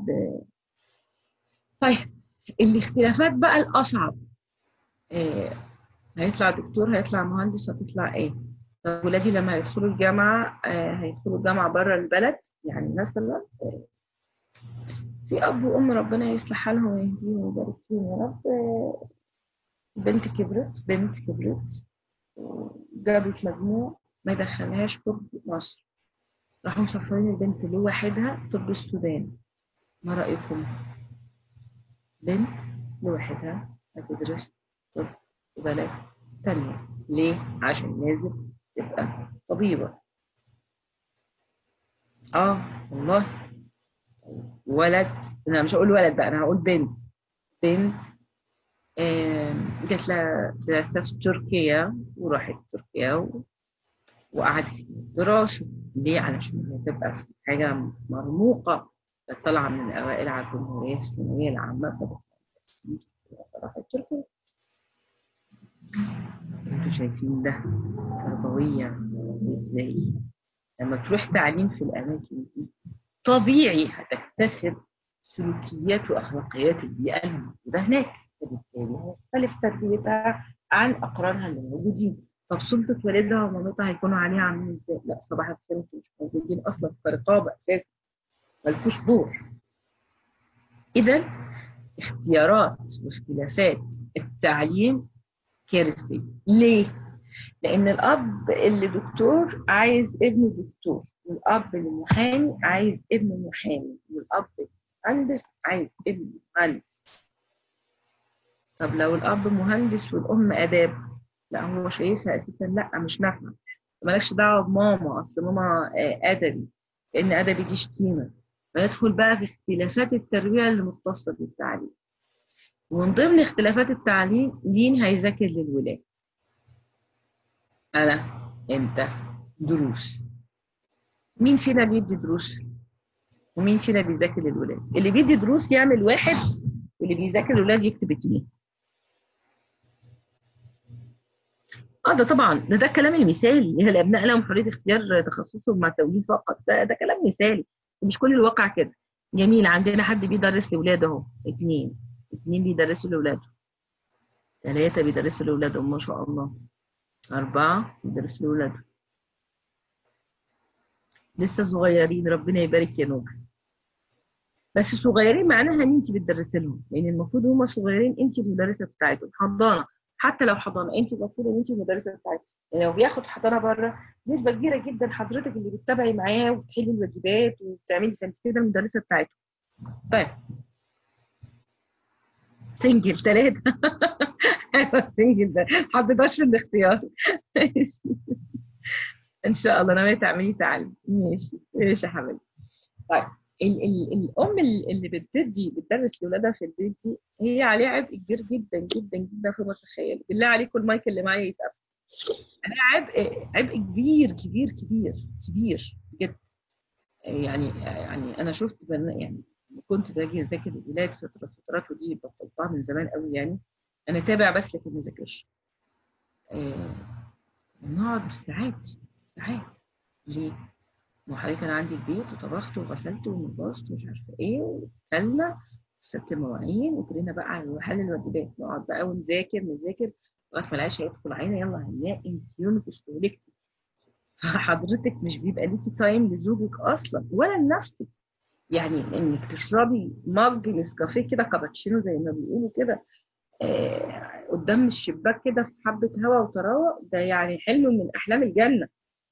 طيب الاختلافات بقى الاصعب آه هيطلع دكتور هيطلع مهندس هتطلع ايه طب ولادي لما هيدخلوا الجامعة آه هيدخلوا الجامعة بره البلد يعني مثلا آه في أب وأم ربنا يصلح حالهم ويهديهم ويبارك فيهم يا رب آه بنت كبرت بنت كبرت جابت مجموع ما يدخلهاش طب مصر راحوا مسافرين البنت لوحدها طب السودان ما رأيكم؟ بنت لوحدها هتدرس طب في بلد تانية ليه؟ عشان لازم تبقى طبيبة اه والله ولد انا مش هقول ولد بقى انا هقول بنت بنت جات لها دراسة في تركيا وراحت تركيا و... وقعدت في دراسة ليه علشان هي تبقى في حاجة مرموقة طالعة من الأوائل على الجمهورية في الثانوية العامة فراحت تركب انتوا شايفين ده تربوية ازاي لما تروح تعليم في الأماكن دي طبيعي هتكتسب سلوكيات وأخلاقيات البيئة الموجودة هناك فبالتالي هتختلف تربيتها عن أقرانها اللي موجودين طب سلطة والدها ومامتها هيكونوا عليها عاملين ازاي؟ لا صباح الخير انتوا مش موجودين أصلا في رقابة أساسا ملكوش دور إذا اختيارات واختلافات التعليم كارثية ليه؟ لأن الأب اللي دكتور عايز ابنه دكتور والأب اللي محامي عايز ابنه محامي والأب مهندس عايز ابنه مهندس طب لو الأب مهندس والأم آداب لا هو شايفها أساسا لا مش نافعة مالكش دعوة بماما أصل ماما أدبي لأن أدبي دي شتيمة فيدخل بقى في اختلافات التربية اللي متصلة بالتعليم ومن ضمن اختلافات التعليم مين هيذاكر للولاد أنا أنت دروس مين فينا بيدي دروس ومين فينا بيذاكر للولاد اللي بيدي دروس يعمل واحد واللي بيذاكر للولاد يكتب اتنين اه ده طبعا ده ده الكلام المثالي هي الابناء لهم حريه اختيار تخصصهم مع التوجيه فقط ده ده كلام مثالي مش كل الواقع كده جميل عندنا حد بيدرس لاولاده اهو اثنين اثنين بيدرسوا لاولاده ثلاثه بيدرسوا لاولادهم ما شاء الله اربعه بيدرسوا لاولاده لسه صغيرين ربنا يبارك يا نوجه بس صغيرين معناها ان انت بتدرسي لهم لان المفروض هم صغيرين انت المدرسه بتاعتهم حضانه حتى لو حضانه انت المفروض ان انت المدرسه بتاعتهم يعني لو بياخد حضانه بره نسبه كبيره جدا حضرتك اللي بتتابعي معاه وبتحلي الواجبات وبتعملي انت كده المدرسه بتاعته طيب سنجل ثلاثه ايوه سنجل ده حضرتك في الاختيار ان شاء الله ناويه تعملي تعلم ماشي ماشي يا حبيبتي طيب ال ال الام اللي بتدي بتدرس لاولادها في البيت دي هي عليها عبء كبير جدا جدا جدا فوق ما تتخيل بالله عليكم المايك اللي معايا يتقفل عليها عبء عبء كبير كبير كبير كبير جدا يعني يعني انا شفت يعني كنت باجي اذاكر الولاد فتره فترات ودي بطلتها من زمان قوي يعني انا تابع بس لكن ما ذاكرش آه نقعد ساعات ساعات ليه؟ ما حضرتك انا عندي البيت وطبخت وغسلت ونضفت ومش عارفه ايه وكلنا وسبت المواعين وكلنا بقى على حل الواجبات نقعد بقى ونذاكر نذاكر لغايه ما العيش هيدخل علينا يلا هنلاقي انت يومك استهلكتي فحضرتك مش بيبقى ليكي تايم لزوجك اصلا ولا لنفسك يعني انك تشربي مج نسكافيه كده كابتشينو زي ما بيقولوا كده آه قدام الشباك كده في حبه هواء وطراوه ده يعني حلم من احلام الجنه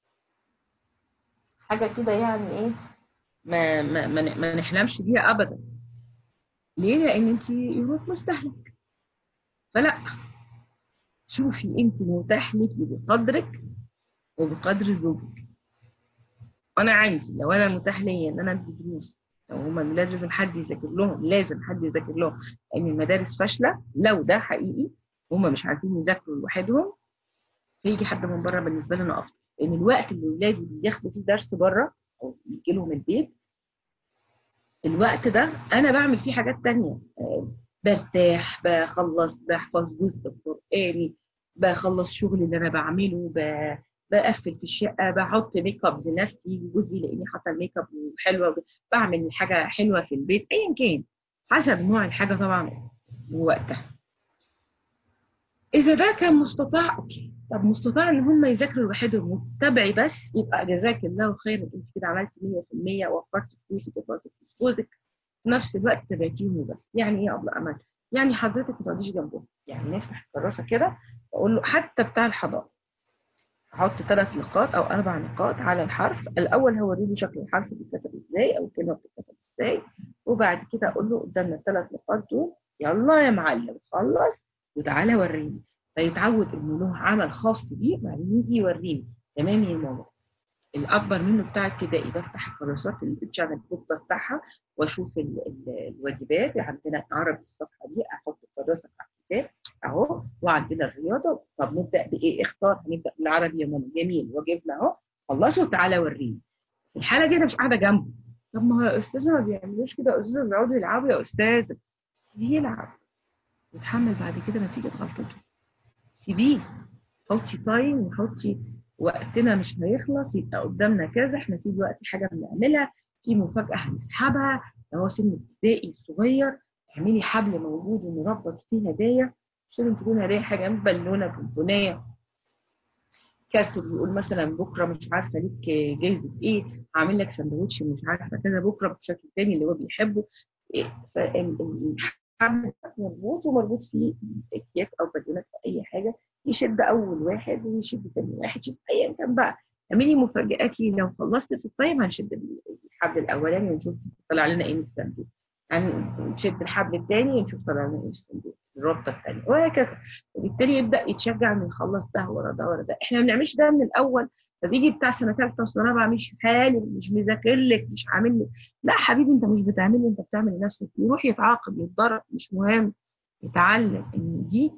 حاجة كده يعني ايه ما ما ما, ما نحلمش بيها ابدا ليه لان انت يومك مستهلك فلا شوفي انت متاح لك بقدرك وبقدر زوجك وانا عايزه لو انا متاح ليا ان انا ادي دروس لو هما الولاد لازم حد يذاكر لهم لازم حد يذاكر لهم لان المدارس فاشله لو ده حقيقي هما مش عارفين يذاكروا لوحدهم فيجي حد من بره بالنسبه لنا افضل لان الوقت اللي ولادي بياخدوا فيه درس بره او يجي لهم البيت الوقت ده انا بعمل فيه حاجات تانية برتاح بخلص بحفظ جزء قراني بخلص شغل اللي انا بعمله بقفل في الشقه بحط ميك اب لنفسي جوزي لاني حاطه الميك اب حلوه بعمل حاجه حلوه في البيت ايا كان حسب نوع الحاجه طبعا ووقتها اذا ده كان مستطاع اوكي طب مستطاع ان هم يذاكروا لوحدهم وتتابعي بس يبقى جزاك الله خيرا انت كده عملتي 100% وفرت فلوسك وفرت فلوس جوزك في نفس الوقت تابعتيهم بس يعني ايه ابله امل؟ يعني حضرتك ما تقعديش جنبهم يعني نفتح الكراسه كده واقول له حتى بتاع الحضاره احط ثلاث نقاط او اربع نقاط على الحرف الاول هوري له شكل الحرف بيتكتب ازاي او الكلمه بتتكتب ازاي وبعد كده اقول له قدامنا الثلاث نقاط دول يلا يا معلم خلص وتعالى وريني فيتعود انه له عمل خاص بيه بعدين يجي يوريني تمام يا ماما الاكبر منه بتاع ابتدائي بفتح الكراسات الشانل بوك بفتحها واشوف ال ال الواجبات عندنا عربي الصفحه دي احط الكراسه على الكتاب اهو وعندنا الرياضه طب نبدا بايه اختار هنبدا بالعربي يا ماما جميل واجبنا اهو خلصوا تعالى وريني في الحاله دي انا مش قاعده جنبه طب ما هو يا استاذه ما بيعملوش كده يا استاذه بيقعدوا يلعبوا يا استاذه سيبيه يلعب يتحمل بعد كده نتيجه غلطته سيبيه حطي تايم وحطي وقتنا مش هيخلص يبقى قدامنا كذا احنا في دلوقتي حاجه بنعملها في مفاجاه هنسحبها لو هو سن ابتدائي صغير اعملي حبل موجود ونربط فيه هدايا مش لازم تكون هدايا حاجه بالونه بونبونيه كارت بيقول مثلا بكره مش عارفه ليك جايزه ايه هعمل لك سندوتش مش عارفه كذا بكره بشكل تاني اللي هو بيحبه إيه فالحبل مربوط ومربوط فيه اكياس او بالونات او اي حاجه يشد اول واحد ويشد ثاني واحد شوف ايا كان بقى اعملي مفاجآت لي لو خلصت في الطيب هنشد الحبل الاولاني ونشوف طلع لنا ايه من الصندوق هنشد الحبل الثاني ونشوف طلع لنا ايه من الصندوق الرابطه الثانيه وهكذا وبالتالي يبدا يتشجع انه يخلص ده ورا ده ورا ده احنا ما بنعملش ده من الاول فبيجي بتاع سنه ثالثه وسنه رابعه مش حالي مش مذاكر لك مش عامل لك لا حبيبي انت مش بتعمل لي انت بتعمل لنفسك يروح يتعاقب يتضرب مش مهم يتعلم ان دي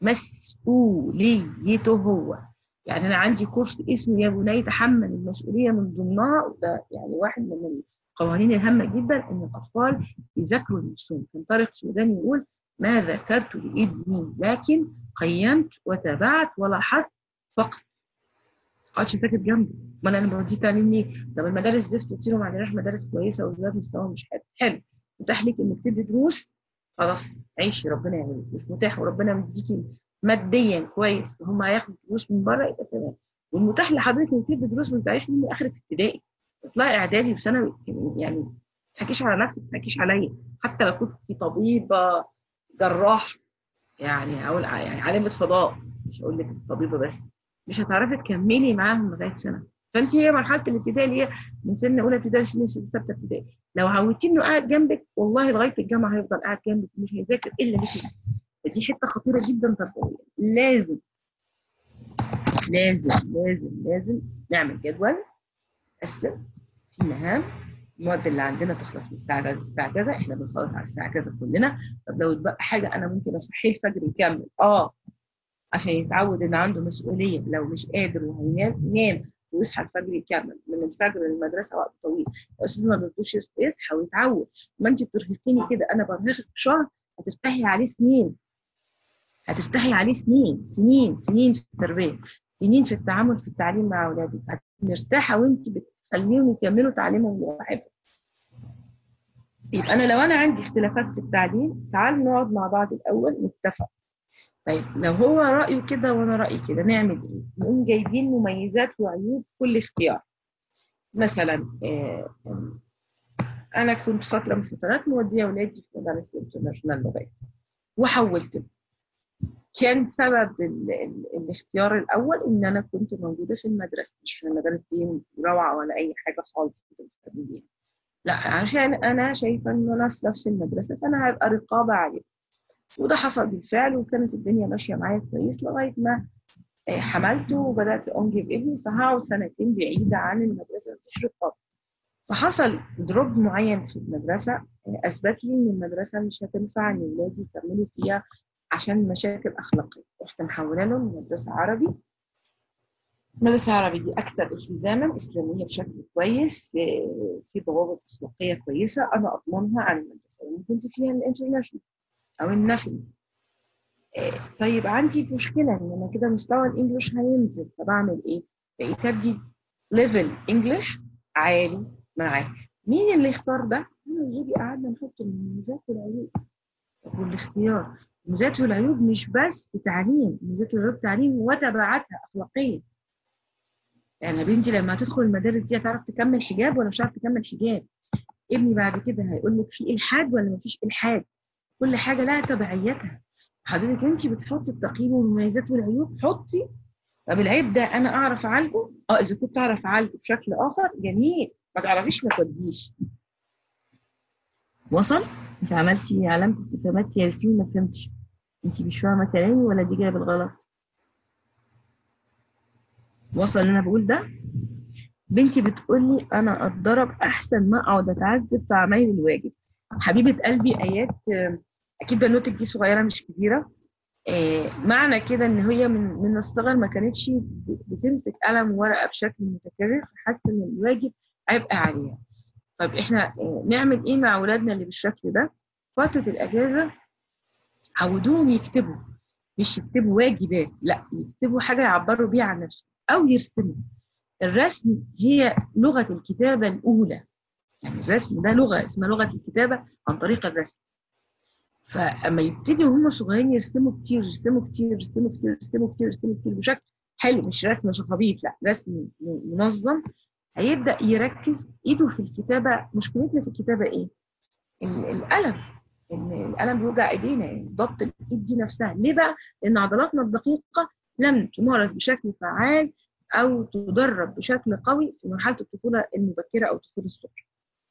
مسؤوليته هو يعني انا عندي كورس اسمه يا بني تحمل المسؤوليه من ضمنها وده يعني واحد من القوانين الهامه جدا ان الاطفال يذاكروا لنفسهم كان طارق سوداني يقول ما ذكرت لابني لكن قيمت وتابعت ولاحظت فقط قعدش ساكت جنبي ما انا بوديه تعليم ليه؟ طب المدارس زفت قلت له ما عندناش مدارس كويسه والولاد مستواهم مش حلو حلو متاح لك انك تدي دروس خلاص عيشي ربنا يعمل مش متاح وربنا مديكي ماديا كويس وهم هياخدوا فلوس من بره يبقى تمام والمتاح لحضرتك انك تدي دروس ما تعيش مني اخرك ابتدائي تطلعي اعدادي وثانوي يعني ما تحكيش على نفسك ما تحكيش عليا حتى لو كنت طبيبه جراح يعني اقول يعني عالمه فضاء مش هقول لك طبيبه بس مش هتعرفي تكملي معاهم لغايه سنه فانت هي مرحله الابتدائي اللي هي من سن اولى ابتدائي لسن سته ابتدائي لو عودتيه انه قاعد جنبك والله لغايه الجامعه هيفضل قاعد جنبك مش هيذاكر الا ليكي فدي حته خطيره جدا تربويه لازم لازم لازم لازم نعمل جدول قسم في مهام المواد اللي عندنا تخلص من الساعه كذا الساعه كذا احنا بنخلص على الساعه كذا كلنا طب لو اتبقى حاجه انا ممكن اصحيه الفجر يكمل اه عشان يتعود ان عنده مسؤوليه لو مش قادر وهينام ينام ويصحى الفجر يكمل من الفجر للمدرسه وقت طويل الاستاذ ما بيرضوش يصحى ويتعود ما انت بترهقيني كده انا برهقك في شهر هتفتحي عليه سنين هتفتحي عليه سنين سنين سنين في التربيه سنين في التعامل في التعليم مع اولادك مرتاحه وانت بتخليهم يكملوا تعليمهم لوحدهم يبقى انا لو انا عندي اختلافات في التعليم تعال نقعد مع بعض الاول نتفق طيب لو هو رايه كده وانا رايي كده نعمل ايه نقوم جايبين مميزات وعيوب كل اختيار مثلا آه انا كنت فتره من الفترات موديه اولادي في مدارس الانترناشونال لغات وحولت كان سبب ال ال الاختيار الاول ان انا كنت موجوده في المدرسه مش في المدارس دي روعه ولا اي حاجه خالص لا عشان انا شايفه ان انا في نفس المدرسه فانا هيبقى رقابه عليه وده حصل بالفعل وكانت الدنيا ماشيه معايا كويس لغايه ما حملته وبدات انجب ابني فهقعد سنتين بعيده عن المدرسه مفيش رقابه فحصل دروب معين في المدرسه اثبت لي ان المدرسه مش هتنفع ان ولادي يكملوا فيها عشان مشاكل اخلاقيه رحت محوله لهم مدرسه عربي مدرسة عربي دي أكثر التزاما إسلامية بشكل كويس في ضوابط أخلاقية كويسة أنا أضمنها عن المدرسة اللي كنت فيها الانترناشونال أو الناشونال طيب عندي مشكلة إن أنا كده مستوى الإنجليش هينزل فبعمل إيه؟ بقيت أدي ليفل إنجليش عالي معاه مين اللي اختار ده؟ أنا وزوجي قعدنا نحط المميزات والعيوب والاختيار المميزات والعيوب مش بس تعليم المميزات والعيوب تعليم وتبعاتها أخلاقية يعني بنتي لما تدخل المدارس دي هتعرف تكمل حجاب ولا مش هتعرف تكمل حجاب ابني بعد كده هيقول لك في الحاد ولا مفيش الحاد كل حاجه لها تبعيتها حضرتك انت بتحطي التقييم والمميزات والعيوب حطي طب العيب ده انا اعرف اعالجه اه اذا كنت اعرف اعالجه بشكل اخر جميل ما تعرفيش ما توديش وصل انت عملتي علامه استفهامات يا ياسمين ما فهمتش انت مش فاهمه كلامي ولا دي جايه بالغلط وصل اللي انا بقول ده بنتي بتقول لي انا اتضرب احسن ما اقعد اتعذب في عمايل الواجب حبيبه قلبي ايات اكيد بنوتك دي صغيره مش كبيره معنى كده ان هي من من الصغر ما كانتش بتمسك قلم ورقه بشكل متكرر فحاسه ان الواجب عبء عليها طيب احنا نعمل ايه مع اولادنا اللي بالشكل ده فترة الاجازة عودوهم يكتبوا مش يكتبوا واجبات لا يكتبوا حاجة يعبروا بيها عن نفسهم او يرسموا الرسم هي لغة الكتابة الاولى يعني الرسم ده لغة اسمها لغة الكتابة عن طريق الرسم فاما يبتدوا هم صغيرين يرسموا كتير يرسموا كتير يرسموا كتير يرسموا كتير يرسموا كتير بشكل حلو مش رسم شخابيط لا رسم منظم هيبدأ يركز ايده في الكتابة مشكلتنا في الكتابة ايه القلم ان القلم بيوجع ايدينا يعني ضبط الايد دي نفسها ليه بقى لان عضلاتنا الدقيقة لم تمارس بشكل فعال او تدرب بشكل قوي في مرحلة الطفولة المبكرة او الطفولة الصغرى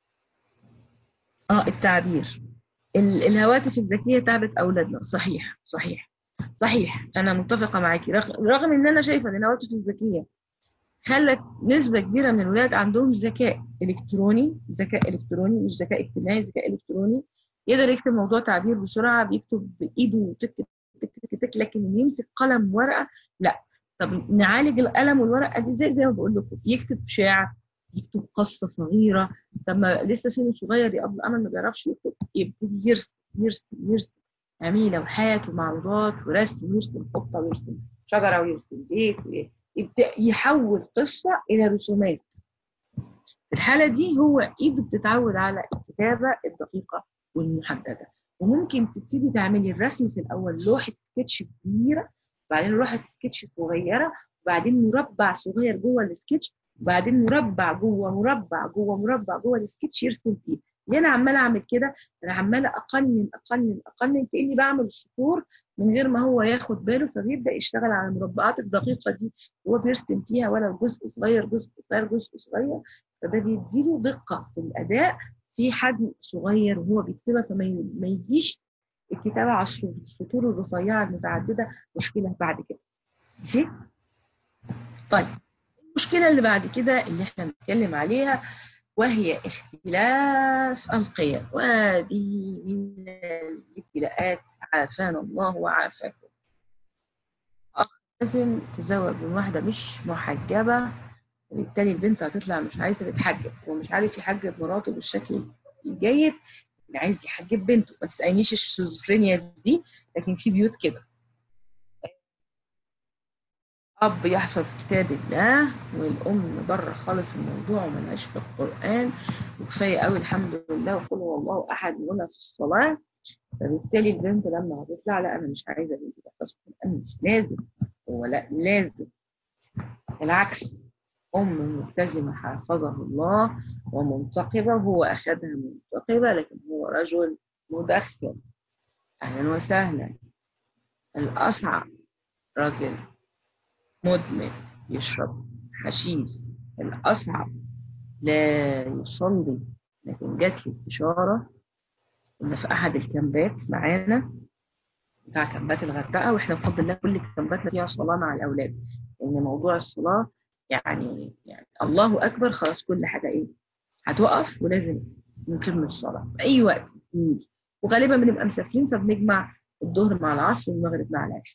اه التعبير الهواتف الذكية تعبت اولادنا صحيح صحيح صحيح انا متفقة معاكي رغم ان انا شايفة ان الهواتف الذكية خلت نسبة كبيرة من الولاد عندهم ذكاء إلكتروني ذكاء إلكتروني مش ذكاء اجتماعي ذكاء إلكتروني يقدر يكتب موضوع تعبير بسرعة بيكتب بإيده وتك تك تك تك لكن يمسك قلم ورقة لا طب نعالج القلم والورقة دي زي زي ما بقول لكم يكتب شعر يكتب قصة صغيرة طب ما لسه سنه صغير يا أبو الأمل ما بيعرفش يكتب يبتدي يرسم يرسم يرسم اعملي لوحات ومعروضات ورسم يرسم قطة ويرسم شجرة ويرسم بيت يبدأ يحول قصة إلى رسومات في الحالة دي هو إيده بتتعود على الكتابة الدقيقة والمحددة وممكن تبتدي تعملي الرسم في الأول لوحة سكتش كبيرة وبعدين لوحة سكتش صغيرة وبعدين مربع صغير جوه السكتش وبعدين مربع جوه مربع جوه مربع جوه السكتش يرسم فيه ليه انا عماله اعمل كده انا عماله اقنن اقنن اقنن كاني بعمل السطور من غير ما هو ياخد باله فبيبدا يشتغل على المربعات الدقيقه دي هو بيرسم فيها ولا جزء صغير جزء صغير جزء صغير فده بيديله دقه في الاداء في حجم صغير وهو بيكتبها فما ما يجيش الكتابه على السطور الرفيعه المتعدده مشكله بعد كده ماشي طيب المشكله اللي بعد كده اللي احنا بنتكلم عليها وهي اختلاف القيم وهذه من الابتلاءات عافانا الله وعافاكم أخ لازم تزوج من واحدة مش محجبة وبالتالي البنت هتطلع مش عايزة تتحجب ومش عارف يحجب مراته بالشكل الجيد اللي عايز يحجب بنته ما تسألنيش الشيزوفرينيا دي لكن في بيوت كده أب يحفظ كتاب الله والأم بره خالص الموضوع وملهاش في القرآن وكفاية قوي الحمد لله وقل هو الله أحد منها في الصلاة فبالتالي البنت لما هتطلع لا أنا مش عايزة بنتي تحفظ القرآن مش لازم هو لا لازم العكس أم ملتزمة حافظه الله ومنتقبة وهو أخذها منتقبة لكن هو رجل مدخن أهلا وسهلا الأصعب راجل مدمن يشرب حشيش الأصعب لا يصلي لكن جات لي استشارة كنا في أحد الكامبات معانا بتاع كامبات الغردقة وإحنا بفضل الله كل كامباتنا فيها صلاة مع الأولاد لأن موضوع الصلاة يعني يعني الله أكبر خلاص كل حاجة إيه هتوقف ولازم نتم الصلاة في أي وقت وغالبا بنبقى مسافرين فبنجمع الظهر مع العصر والمغرب مع العشاء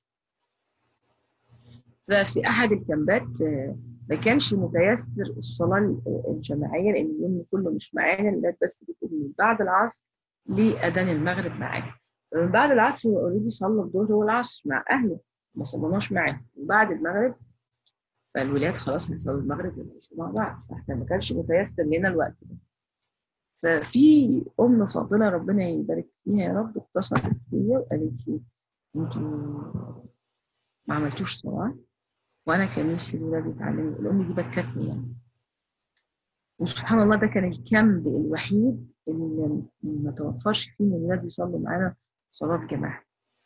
ففي احد الكامبات ما كانش متيسر الصلاه الجماعيه لان اليوم كله مش معانا الولاد بس بيكون من بعد العصر لاذان المغرب معانا من بعد العصر هو اوريدي صلى الظهر والعصر مع اهله ما صليناش معاهم وبعد المغرب فالولاد خلاص هيصلوا المغرب والعشاء مع بعض فاحنا ما كانش متيسر لنا الوقت ده ففي ام فاضله ربنا يبارك فيها يا رب اتصلت بيا وقالت لي انتوا ما عملتوش صلاه وانا كان نفسي الولاد يتعلموا الام دي بكتني يعني وسبحان الله ده كان الكامب الوحيد اللي ما توفرش فيه ان الولاد يصلوا معانا صلاه جماعه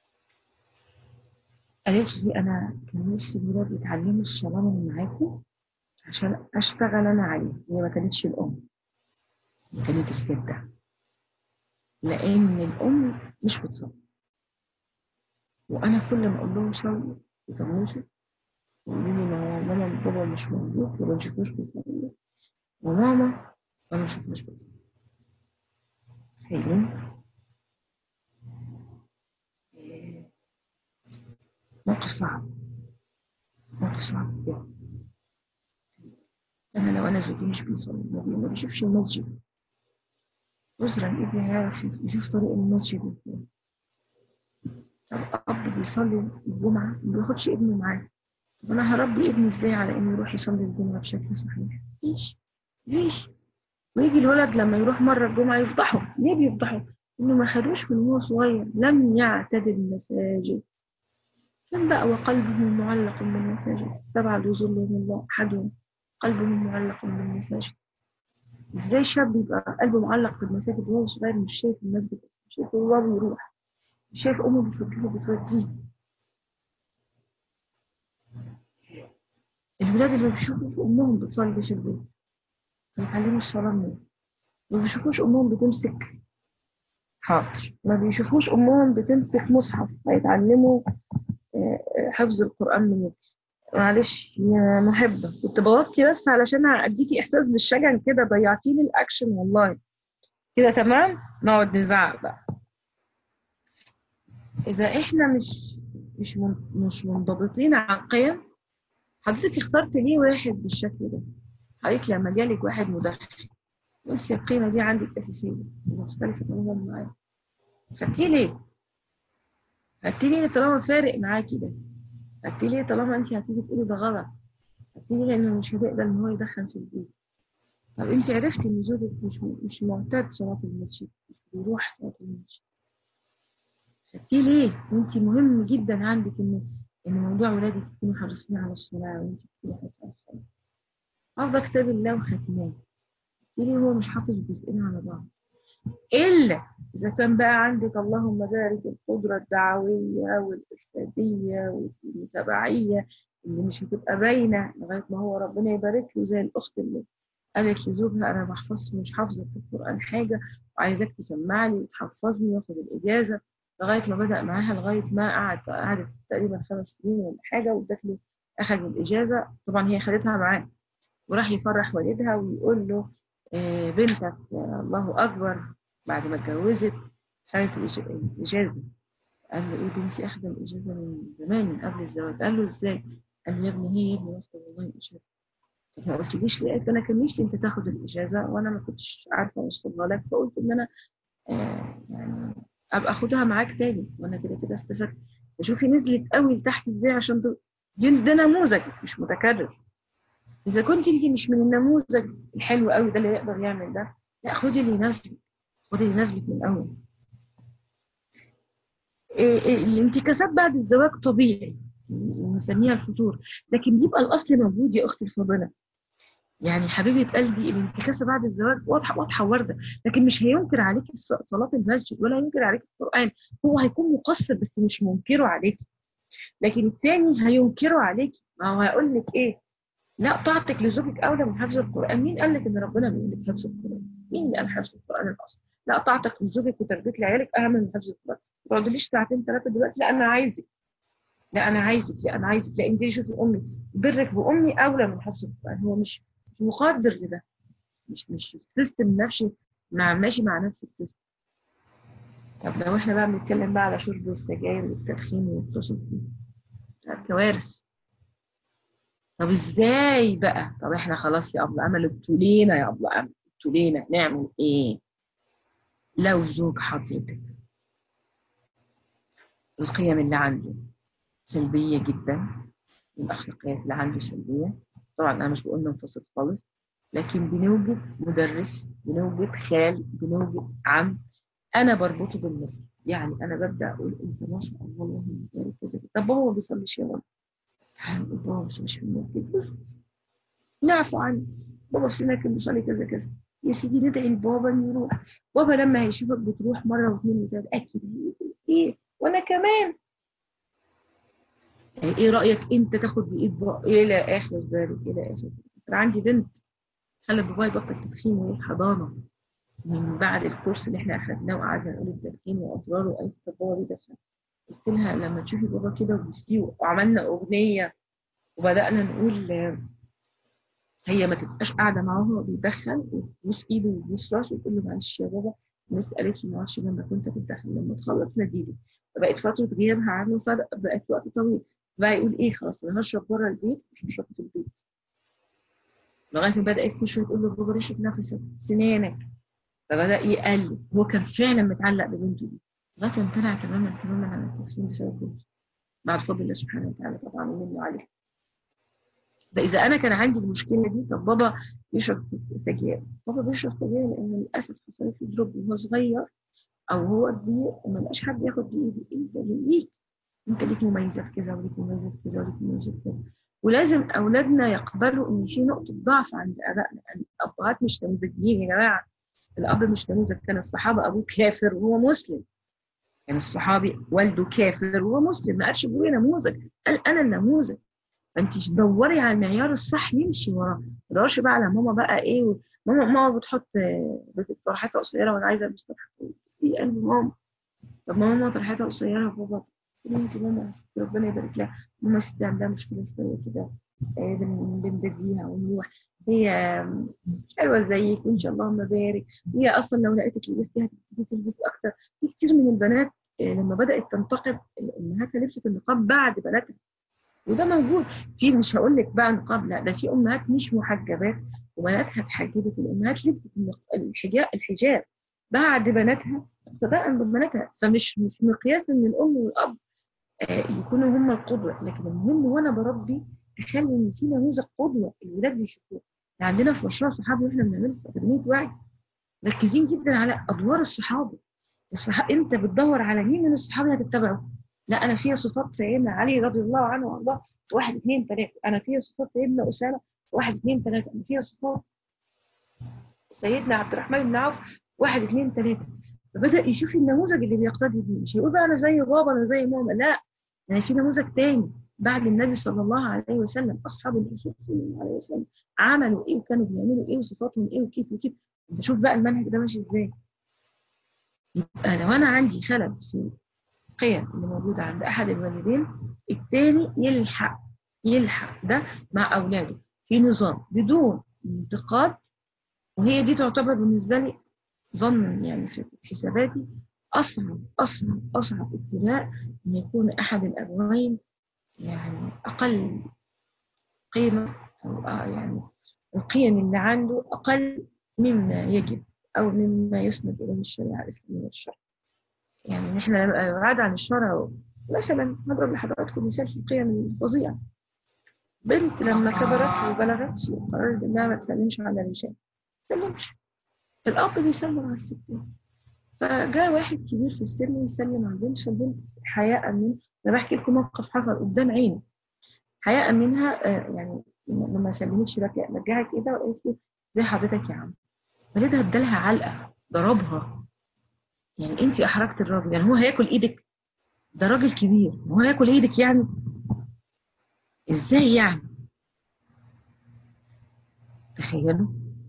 قالت لي انا كان نفسي الولاد يتعلموا الصلاه من معاكم عشان اشتغل انا عليه هي ما كانتش الام كانت الجده لان الام مش بتصلي وانا كل ما اقول لهم صلوا يطنشوا يقولوا لي ما ماما بابا مش موجود وما نشوفوش بيصلي وماما ما نشوفوش بيصلي حلوين موقف صعب موقف صعب جدا انا لو انا زوجي مش بيصلي ما بيشوفش المسجد عذرا ابني يعرف يشوف طريق المسجد ازاي طب اب بيصلي الجمعه ما بياخدش ابنه معاه طب انا هربي ابني ازاي على انه يروح يصلي الجمعه بشكل صحيح ليش ليش ويجي الولد لما يروح مره الجمعه يفضحه ليه بيفضحه انه ما خدوش من هو صغير لم يعتد المساجد كان بقى وقلبه معلق بالمساجد السبعة ذو من الله أحدهم قلبه معلق بالمساجد ازاي شاب يبقى قلبه معلق بالمساجد وهو صغير مش شايف المسجد مش شايف هو بيروح مش شايف أمه بتفكره بتوديه الولاد اللي بيشوفوا أمهم بتصلي في البيت بيتعلموا الصلاة منين ما بيشوفوش أمهم بتمسك حاضر ما بيشوفوش أمهم بتمسك مصحف هيتعلموا حفظ القرآن من يدي معلش يا محبة كنت بوطي بس علشان أديكي إحساس بالشجن كده ضيعتيلي الأكشن والله كده تمام نقعد نزعق بقى إذا إحنا مش مش مش منضبطين عن قيم حضرتك اخترت ليه واحد بالشكل ده حضرتك لما جالك واحد مدخن نفس القيمة دي عندك أساسية مختلفة تماما معايا خدتيه ليه؟ خدتيه ليه طالما فارق معاكي ده؟ خدتيه ليه طالما انت هتيجي تقولي ده غلط؟ خدتيه ليه لأنه مش هتقبل إن هو يدخن في البيت؟ طب انت عرفتي إن زوجك مش مش معتاد صلاة المسجد مش بيروح صلاة المسجد خدتيه ليه؟ وانت مهم جدا عندك إن إن موضوع ولادك يكونوا حريصين على الصلاة وانت تكوني حريصة على الصلاة. حافظة كتاب الله وختماه. ليه هو مش حافظ جزئين على بعض إلا إذا كان بقى عندك اللهم بارك القدرة الدعوية والإرشادية والمتابعية اللي مش هتبقى باينة لغاية ما هو ربنا يبارك له زي الأخت اللي قالت لزوجها أنا بحفظ مش حافظة في القرآن حاجة وعايزاك تسمع لي وتحفظني وآخد الإجازة لغاية ما بدأ معاها لغاية ما قعد قعدت تقريبا خمس سنين ولا حاجة وادت له أخذ الإجازة طبعا هي خدتها معاه وراح يفرح والدها ويقول له بنتك الله أكبر بعد ما اتجوزت خدت الإجازة قال له إيه بنتي أخذ الإجازة من زمان من قبل الزواج قال له إزاي؟ قال له يا ابني هي يا ابني واخدة والله الإجازة طب ما قلتليش ليه؟ أنا كان نفسي أنت تاخد الإجازة وأنا ما كنتش عارفة أوصلها لك فقلت إن أنا آه يعني أبقى أخدها معاك تاني وأنا كده كده استفدت فشوفي نزلت قوي لتحت إزاي عشان ده, ده نموذج مش متكرر إذا كنت أنت مش من النموذج الحلو قوي ده اللي يقدر يعمل ده لا خدي اللي يناسبك خدي اللي يناسبك من الأول إيه إيه الانتكاسات بعد الزواج طبيعي نسميها الفتور لكن بيبقى الأصل موجود يا أختي الفاضلة يعني حبيبة قلبي الانتكاسة بعد الزواج واضحة واضحة وردة لكن مش هينكر عليك صلاة المسجد ولا ينكر عليك القرآن هو هيكون مقصر بس مش منكره عليك لكن الثاني هينكره عليك ما هو هيقول لك ايه لا طاعتك لزوجك اولى من حفظ القران مين قال لك ان ربنا بيقول لك حفظ القران مين اللي قال حفظ القران الاصل لا طاعتك لزوجك وتربيه لعيالك اهم من حفظ القران ما تقعدليش ساعتين ثلاثه دلوقتي لا انا عايزك لا انا عايزك لا انا عايزك لا انت شوفي امي برك بامي اولى من حفظ القران هو مش مش مقدر لده مش مش السيستم نفسه مع ماشي مع نفس السيستم طب لو احنا بقى بنتكلم بقى على شرب السجاير والتدخين والقصص دي كوارث طب ازاي بقى طب احنا خلاص يا ابله امل ابتلينا يا ابله امل ابتلينا نعمل ايه لو زوج حضرتك القيم اللي عنده سلبيه جدا الاخلاقيات اللي عنده سلبيه طبعا انا مش بقول ننفصل خالص لكن بنوجد مدرس بنوجد خال بنوجد عم انا بربطه بالمثل يعني انا ببدا اقول انت ما شاء الله اللهم بارك كذا طب بابا ما بيصليش يا ماما تعالى نقول بابا بس مش في المسجد نعفو عنه بابا سنة كان بيصلي كذا كذا يا سيدي ندعي لبابا انه يروح بابا لما هيشوفك بتروح مره واثنين وثلاثه اكيد هيقول ايه وانا كمان ايه رايك انت تاخد بايد بابا الى اخر ذلك الى اخر ذلك انا عندي بنت خلت بابايا يبطل تدخين وهي حضانه من بعد الكورس اللي احنا اخدناه وقعدنا نقول التدخين واضراره وقالت طب بابا بيدخن قلت لها لما تشوفي بابا كده وبوسيه وعملنا اغنيه وبدانا نقول هي ما تبقاش قاعده معاه وهو بيدخن وتبوس ايده وتبوس راسه وتقول له معلش يا بابا الناس قالت لي ما اعرفش لما كنت بتدخن لما تخلص ناديلي فبقت فتره غيابها عنه بقت وقت طويل بقى يقول ايه خلاص انا هشرب بره البيت مش هشرب في البيت لغايه ما بدات كل شويه تقول له بابا ريشه نفسك سنانك فبدا يقلب هو كان فعلا متعلق ببنته دي لغايه ما امتنع تماما تماما عن التسليم بسبب بنته بعد فضل الله سبحانه وتعالى طبعا ومنه عليه فاذا انا كان عندي المشكله دي طب بابا يشرب سجاير بابا بيشرب سجاير لان للاسف حصلت له دروب وهو صغير او هو كبير وما لقاش حد ياخد بايده انت ليك انت ليك مميزات كذا وليك مميزات كذا وليك مميزات كذا ولازم اولادنا يقبلوا ان في نقطه ضعف عند ابائنا الابهات مش نموذجيين يا جماعه الاب مش نموذج كان الصحابه ابوه كافر وهو مسلم كان الصحابي والده كافر وهو مسلم ما قالش ابويا نموذج قال انا النموذج فانت دوري على المعيار الصح يمشي وراه ما تدورش بقى على ماما بقى ايه و... ماما ماما بتحط طرحتها قصيره وانا عايزه البس طرحه في قلب ماما طب ماما طرحتها قصيره بابا انت ماما ربنا يبارك لها ماما ستي عندها مشكله شويه كده بنبديها ونروح هي حلوه زيك وان شاء الله ما بارك هي اصلا لو لقيتك لبستي هتبتدي تلبسي اكتر في كتير من البنات لما بدات تنتقد امهاتها لبست النقاب بعد بناتها وده موجود في مش هقول لك بقى نقاب لا ده في امهات مش محجبات وبناتها اتحجبت الامهات لبست الحجاب الحجاب بعد بناتها اقتداء ببناتها فمش مش مقياس ان الام والاب يكونوا هم القدوه لكن المهم وانا بربي اخلي ان في نموذج قدوه الولاد بيشوفوه عندنا في مشروع صحابي واحنا بنعمله في اكاديميه وعي مركزين جدا على ادوار الصحابه الصحابه انت بتدور على مين من الصحابه هتتبعه لا انا فيها صفات سيدنا علي رضي الله عنه وارضاه واحد اثنين ثلاثه انا فيها صفات سيدنا اسامه واحد اثنين ثلاثه انا فيها صفات سيدنا عبد الرحمن بن عوف واحد اثنين ثلاثه فبدا يشوف النموذج اللي بيقتدي بيه مش هيقول بقى انا زي بابا انا زي ماما لا يعني في نموذج تاني بعد النبي صلى الله عليه وسلم اصحاب الرسول صلى الله عليه وسلم عملوا ايه وكانوا بيعملوا ايه وصفاتهم ايه وكيف وكيف انت شوف بقى المنهج ده ماشي ازاي يبقى لو انا عندي خلل في القيم اللي موجوده عند احد الوالدين الثاني يلحق يلحق ده مع اولاده في نظام بدون انتقاد وهي دي تعتبر بالنسبه لي ظن يعني في حساباتي اصعب اصعب اصعب ابتلاء ان يكون احد الابوين يعني أقل قيمة أو يعني القيم اللي عنده أقل مما يجب أو مما يسند إليه الشريعة الإسلامية الشرع يعني نحن بعد عن الشرع مثلا نضرب لحضراتكم مثال في القيم الفظيعة بنت لما كبرت وبلغت قررت إنها ما تسلمش على الرجال ما تسلمش الأب بيسلم على الستات فجاء واحد كبير في السن يسلم على البنت فالبنت حياء منه انا بحكي لكم موقف حصل قدام عيني حياء منها آه يعني لما سلمتش رجعت كده وقالت له زي حضرتك يا عم والدها ادالها علقه ضربها يعني انت احرجت الراجل يعني هو هياكل ايدك ده راجل كبير هو هياكل ايدك يعني ازاي يعني تخيلوا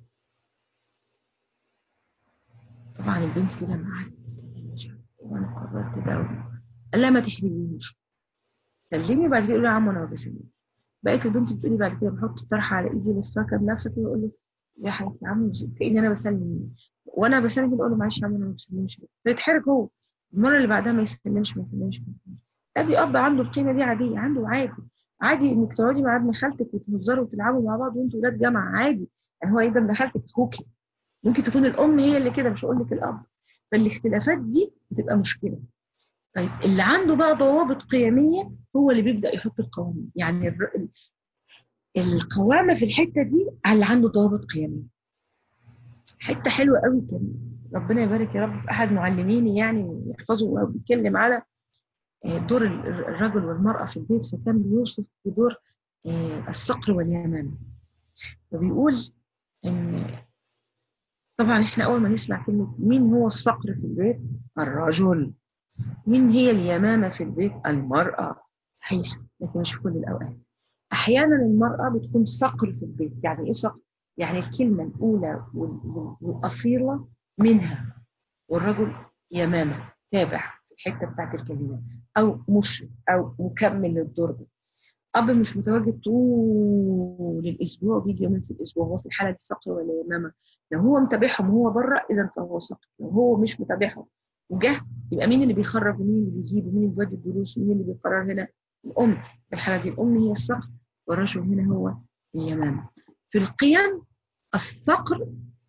طبعا البنت دي لما قعدت وانا قررت ده قال لها ما تحرجينيش سلمي بعد كده يقول له يا عم انا ما بسلمش بقيت البنت بتقولي بعد كده بحط الطرحه على ايدي لفاكه بنفسك واقول له يا حبيبتي يا عم كاني انا بسلم وانا بسلم بقول له معلش يا عم انا ما بسلمش فيتحرج هو المره اللي بعدها ما يسلمش ما يسلمش ما يسلمش ابي اب عنده القيمه دي عاديه عنده عادي عادي انك تقعدي مع ابن خالتك وتهزروا وتلعبوا مع بعض وانتوا ولاد جامعه عادي يعني هو ايه ده ابن خالتك اخوكي ممكن تكون الام هي اللي كده مش هقول لك الاب فالاختلافات دي بتبقى مشكله طيب اللي عنده بقى ضوابط قيميه هو اللي بيبدا يحط القوانين يعني الر... القوامه في الحته دي على اللي عنده ضوابط قيميه حته حلوه قوي كان ربنا يبارك يا رب احد معلميني يعني ويحفظه وهو بيتكلم على دور الرجل والمراه في البيت فكان بيوصف بدور الصقر واليمامه وبيقول ان طبعا احنا اول ما نسمع كلمه مين هو الصقر في البيت الرجل مين هي اليمامه في البيت المراه صحيح لكن مش في كل الاوقات احيانا المراه بتكون صقر في البيت يعني ايه صقر يعني الكلمه الاولى والاصيله منها والرجل يمامه تابع في الحته بتاعت الكلمه او مشرف او مكمل للدور ده اب مش متواجد طول الاسبوع بيجي يومين في الاسبوع هو في الحاله دي صقر ولا يمامه لو هو متابعهم وهو بره اذا فهو صقر لو هو مش متابعهم وجه يبقى مين اللي بيخرج ومين اللي بيجيب ومين اللي بيودي الدروس ومين اللي بيقرر هنا الام في الحاله دي الام هي الصقر والرجل هنا هو اليمامه في القيم الصقر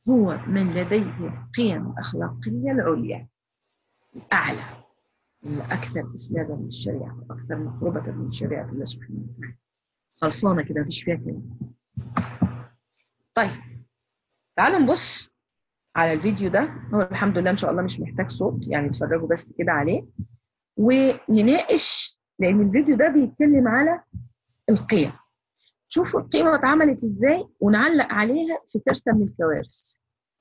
هو من لديه القيم الأخلاقية العليا الأعلى الأكثر إسنادا للشريعة وأكثر مقربة من شريعة الله سبحانه وتعالى خلصانة كده مفيش فيها كلام طيب تعالوا نبص على الفيديو ده هو الحمد لله إن شاء الله مش محتاج صوت يعني اتفرجوا بس كده عليه ونناقش لأن الفيديو ده بيتكلم على القيم شوفوا القيمة اتعملت ازاي ونعلق عليها في كارثة من الكوارث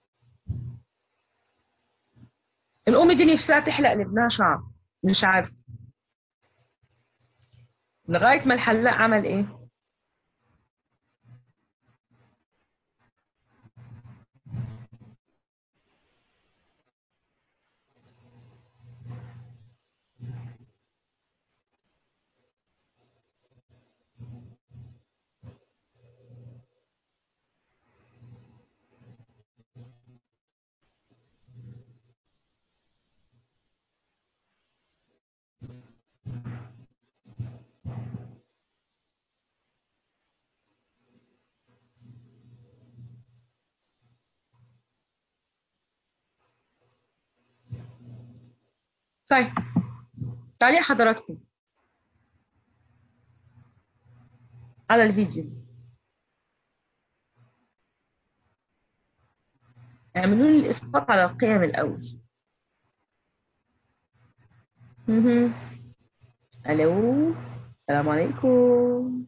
الأم دي نفسها تحلق لابنها شعر مش عارفة لغاية ما الحلاق عمل ايه طيب تعالي حضراتكم على الفيديو اعملوا لي الاسقاط على القيم الاول مهم. الو السلام عليكم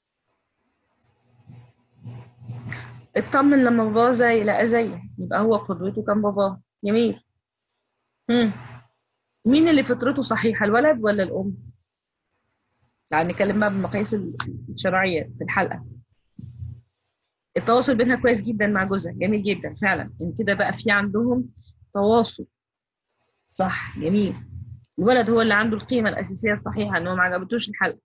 اطمن لما باباه زي لقى زيه يبقى هو قدوته كان باباه جميل مم. مين اللي فطرته صحيحة الولد ولا الأم؟ يعني نتكلم بقى بالمقاييس الشرعية في الحلقة التواصل بينها كويس جدا مع جوزها جميل جدا فعلا ان كده بقى في عندهم تواصل صح جميل الولد هو اللي عنده القيمة الأساسية الصحيحة ان هو ما عجبتوش الحلقة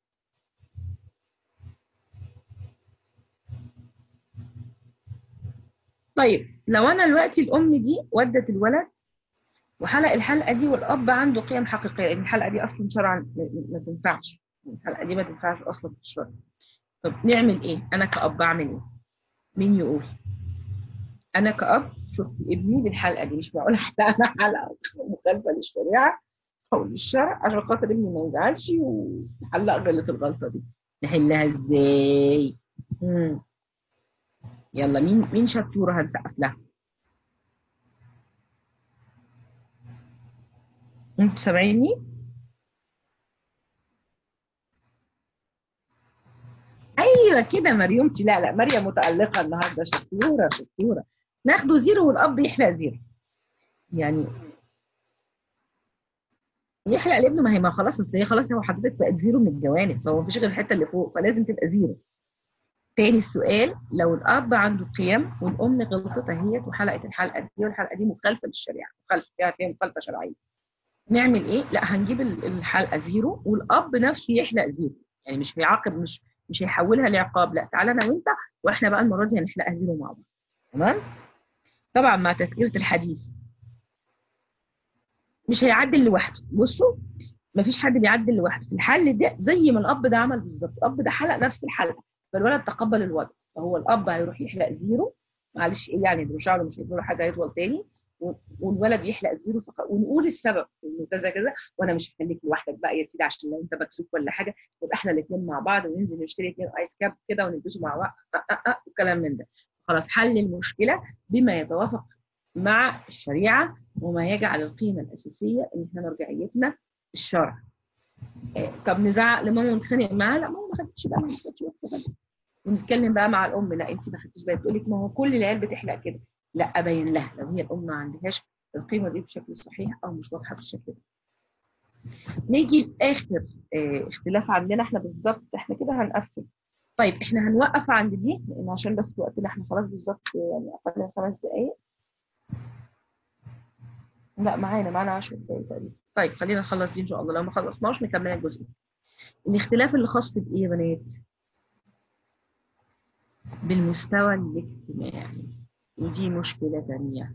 طيب لو انا دلوقتي الام دي ودت الولد وحلق الحلقة دي والأب عنده قيم حقيقية لأن الحلقة دي أصلا شرعا ما تنفعش الحلقة دي ما تنفعش أصلا في الشرع طب نعمل إيه؟ أنا كأب أعمل إيه؟ مين يقول؟ أنا كأب شفت ابني بالحلقة دي مش معقول حتى أنا حلقة مخالفة للشريعة أو للشرع عشان خاطر ابني ما يزعلش وحلق غلط الغلطة دي نحلها إزاي؟ مم. يلا مين مين شطورة هنسقف لها؟ انت سامعيني ايوه كده مريومتي لا لا مريم متالقه النهارده شطوره شطوره ناخده زيرو والاب يحلق زيرو يعني يحلق لابنه ما هي ما خلاص اصل هي خلاص هو حضرتك بقت زيرو من الجوانب فهو مفيش غير الحته اللي فوق فلازم تبقى زيرو تاني السؤال لو الاب عنده قيم والام غلطتها هي وحلقت الحلقه دي والحلقه دي مخالفه للشريعه مخالفه فيها فيها مخالفه شرعيه نعمل ايه لا هنجيب الحلقه زيرو والاب نفسه يحلق زيرو يعني مش هيعاقب مش مش هيحولها لعقاب لا تعالى انا وانت واحنا بقى المره دي هنحلقها زيرو مع بعض تمام طبعا مع تذكره الحديث مش هيعدل لوحده بصوا مفيش حد بيعدل لوحده في الحل ده زي ما الاب ده عمل بالظبط الاب ده حلق نفس الحلقه فالولد تقبل الوضع فهو الاب هيروح يحلق زيرو معلش ايه يعني ده شعره مش هيجيله حاجه يطول تاني والولد يحلق زيرو فقط ونقول السبب انه كذا كذا وانا مش هخليك لوحدك بقى يا سيدي عشان لو انت مكسوف ولا حاجه يبقى احنا الاثنين مع بعض وننزل نشتري اثنين ايس كاب كده ونلبسه مع بعض أه أه أه والكلام من ده خلاص حل المشكله بما يتوافق مع الشريعه وما يجعل القيمه الاساسيه ان احنا مرجعيتنا الشرع إيه طب نزعق لماما ونتخانق معاها لا ماما ما خدتش بالها ما خدتش ونتكلم بقى مع الام لا انت ما خدتيش بالك تقول لك ما هو كل العيال بتحلق كده لا ابين لها لو هي الام ما عندهاش القيمه دي بشكل صحيح او مش واضحه بالشكل ده نيجي لاخر اه اختلاف عندنا احنا بالظبط احنا كده هنقفل طيب احنا هنوقف عند دي لان عشان بس وقتنا احنا خلاص بالظبط يعني اقل خمس دقائق لا معانا معانا 10 دقائق تقريبا طيب خلينا نخلص دي ان شاء الله لو ما خلصناش نكمل الجزء الاختلاف اللي خاص بايه يا بنات بالمستوى الاجتماعي ودي مشكلة تانية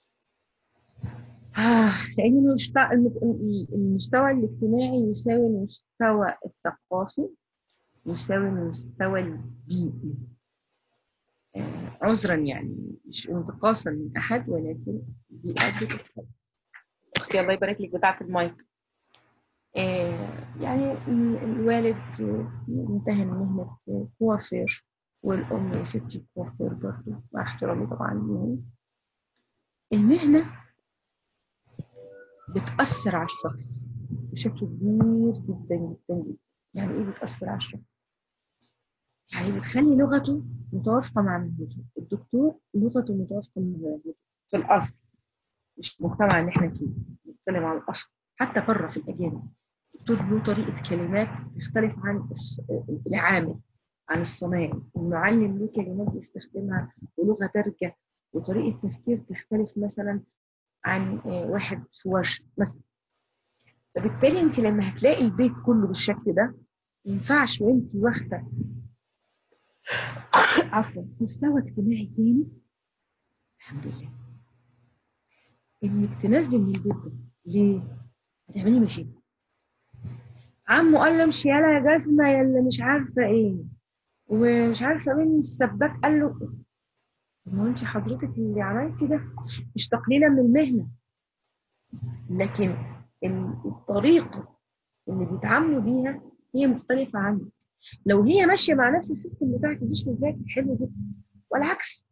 لأن المستوى الاجتماعي يساوي المستوى الثقافي يساوي المستوى البيئي آه، عذرا يعني مش انتقاصا من أحد ولكن بيئات بتختلف أختي الله يبارك لك بتاعة المايك آه، يعني ال- الوالد انتهى من مهنة كوافير والأم يا ستي كوافير برضه مع احترامي طبعا ليهم المهنة بتأثر على الشخص بشكل كبير جدا جدا جدا يعني ايه بتأثر على الشخص؟ يعني بتخلي لغته متوافقة مع مهنته الدكتور لغته متوافقة مع مهنته في الأصل مش في المجتمع اللي احنا فيه بنتكلم عن الأصل حتى بره في الأجانب الدكتور له طريقة كلمات تختلف عن الص- العامل عن الصنايعي المعلم له كلمات بيستخدمها ولغة دارجة وطريقة تفكير تختلف مثلا عن آه، واحد في ورشة مثلا فبالتالي انت لما هتلاقي البيت كله بالشكل ده ما ينفعش وانت واخده عفوا مستوى اجتماعي تاني الحمد لله انك تنزلي من البيت ده ليه؟ هتعملي مشاكل عمه قال له امشي يلا يا جزمه يلا مش عارفه ايه ومش عارفه مين السباك قال له طب ما هو انت حضرتك اللي عملتي ده مش تقليلا من المهنه لكن ال- الطريقه اللي بيتعاملوا بيها هي مختلفه عنك لو هي ماشيه مع نفس السيستم بتاعك مفيش مزاج حلو جدا والعكس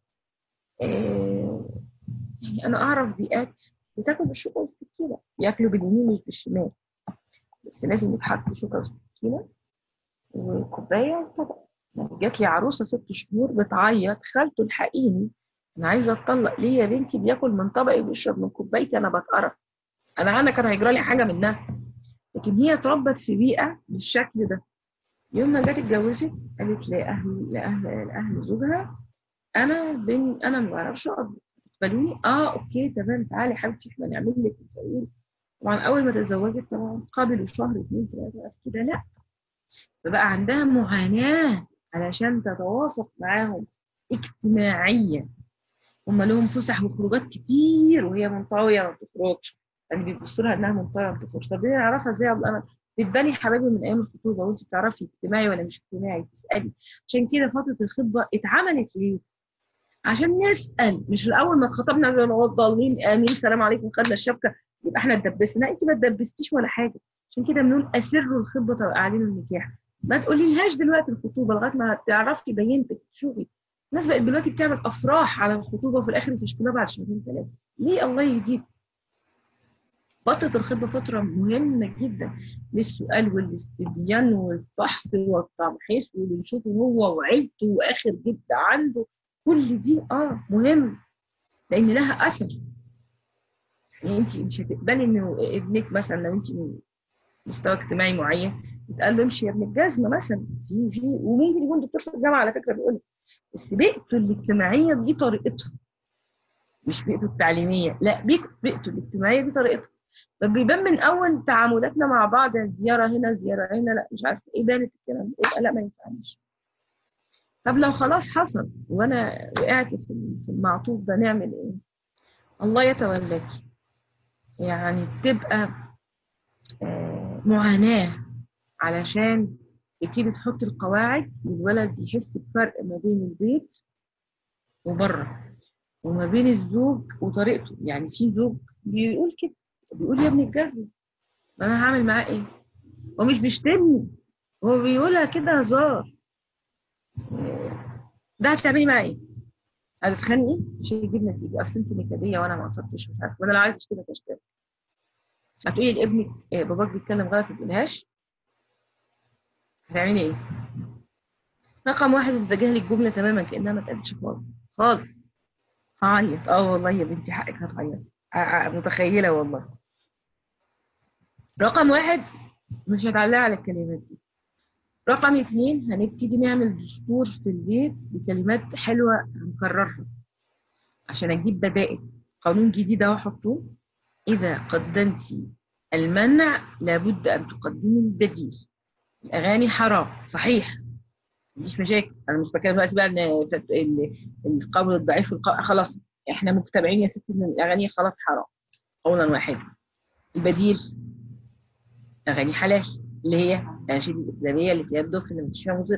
آه، يعني انا اعرف بيئات بتاكل بالشوكه والسكينه ياكلوا باليمين مش بالشمال بس لازم يتحط شوكه وسكينه وكوبايه وطبق يعني جات لي عروسه ست شهور بتعيط خالته الحقيني انا عايزه اتطلق ليه يا بنتي بياكل من طبقي وبيشرب من كوبايتي انا بتقرف انا انا كان هيجرى لي حاجه منها لكن هي اتربت في بيئه بالشكل ده يوم ما جت اتجوزت قالت لاهل لاهل لاهل زوجها انا بن انا ما بعرفش اقعد تقبلوني اه اوكي تمام تعالي حبيبتي احنا نعمل لك ونسوي لك. طبعا اول ما تزوجت طبعا قابلوا شهر اثنين ثلاثه بعد كده لا فبقى عندها معاناه علشان تتوافق معاهم اجتماعيا هم لهم فسح وخروجات كتير وهي منطويه ما بتخرجش يعني بيبصوا لها انها منطويه ما بتخرجش طب دي نعرفها ازاي يا ابو امل بتبني حبايبي من ايام الخطوبه وانت بتعرفي اجتماعي ولا مش اجتماعي تسالي عشان كده فتره الخطبه اتعملت ليه؟ عشان نسال مش الاول ما اتخطبنا زي ما ضالين امين سلام عليكم خدنا الشبكه يبقى احنا اتدبسنا انت ما اتدبستيش ولا حاجه عشان كده بنقول اسروا الخطبه تبقى قاعدين النكاح ما تقوليلهاش دلوقتي الخطوبه لغايه ما تعرفي بينتك تشوفي الناس بقت دلوقتي بتعمل افراح على الخطوبه وفي الاخر تشكلها بعد شهرين ثلاثه ليه الله يهديك فترة الخطبة فترة مهمة جدا للسؤال والاستبيان والفحص والتمحيص واللي نشوفه هو وعيلته واخر جد عنده كل دي اه مهم لان لها اثر يعني انت مش هتقبلي انه ابنك مثلا لو انت من مستوى اجتماعي معين يتقال له امشي يا ابن الجزمه مثلا في في وممكن يكون دكتور في الجامعه على فكره بيقول لك. بس بيئته الاجتماعيه دي طريقته مش بيئته التعليميه لا بيئته بيئته الاجتماعيه دي طريقته فبيبان من اول تعاملاتنا مع بعض زياره هنا زياره هنا لا مش عارفه ايه بانت الكلام ده يبقى لا ما ينفعش طب لو خلاص حصل وانا وقعت في في المعطوف ده نعمل ايه؟ الله يتولاك يعني تبقى آه، معاناة علشان تبتدي تحط القواعد والولد يحس بفرق ما بين البيت وبره وما بين الزوج وطريقته يعني في زوج بيقول كده بيقول يا ابن الجزمة ما انا هعمل معاه ايه هو مش بيشتمني هو بيقولها كده هزار ده هتعملي معاه ايه هتتخانقي مش هيجيب نتيجه اصل انت نكديه وانا ما قصدتش مش عارفه وانا لو عايز اشتمك اشتمك هتقولي لابنك إيه باباك بيتكلم غلط ما تقولهاش هتعملي ايه رقم واحد تتجاهلي الجمله تماما كانها ما اتقالتش خالص خالص هعيط اه والله يا بنتي حقك هتعيط ع- ع- متخيله والله رقم واحد مش هتعلقي على الكلمات دي رقم اثنين هنبتدي نعمل دستور في البيت بكلمات حلوة هنكررها عشان اجيب بدائل قانون جديد اهو حطوه اذا قدمت المنع لابد ان تقدمي البديل الاغاني حرام صحيح مفيش مشاكل انا مش بتكلم دلوقتي بقى ان فت- ال- القول الضعيف والق- خلاص احنا مجتمعين يا ستي ان الاغاني خلاص حرام قولا واحدا البديل اغاني حلال اللي هي الاناشيد الاسلاميه اللي فيها الدف اللي مش فيها موسيقى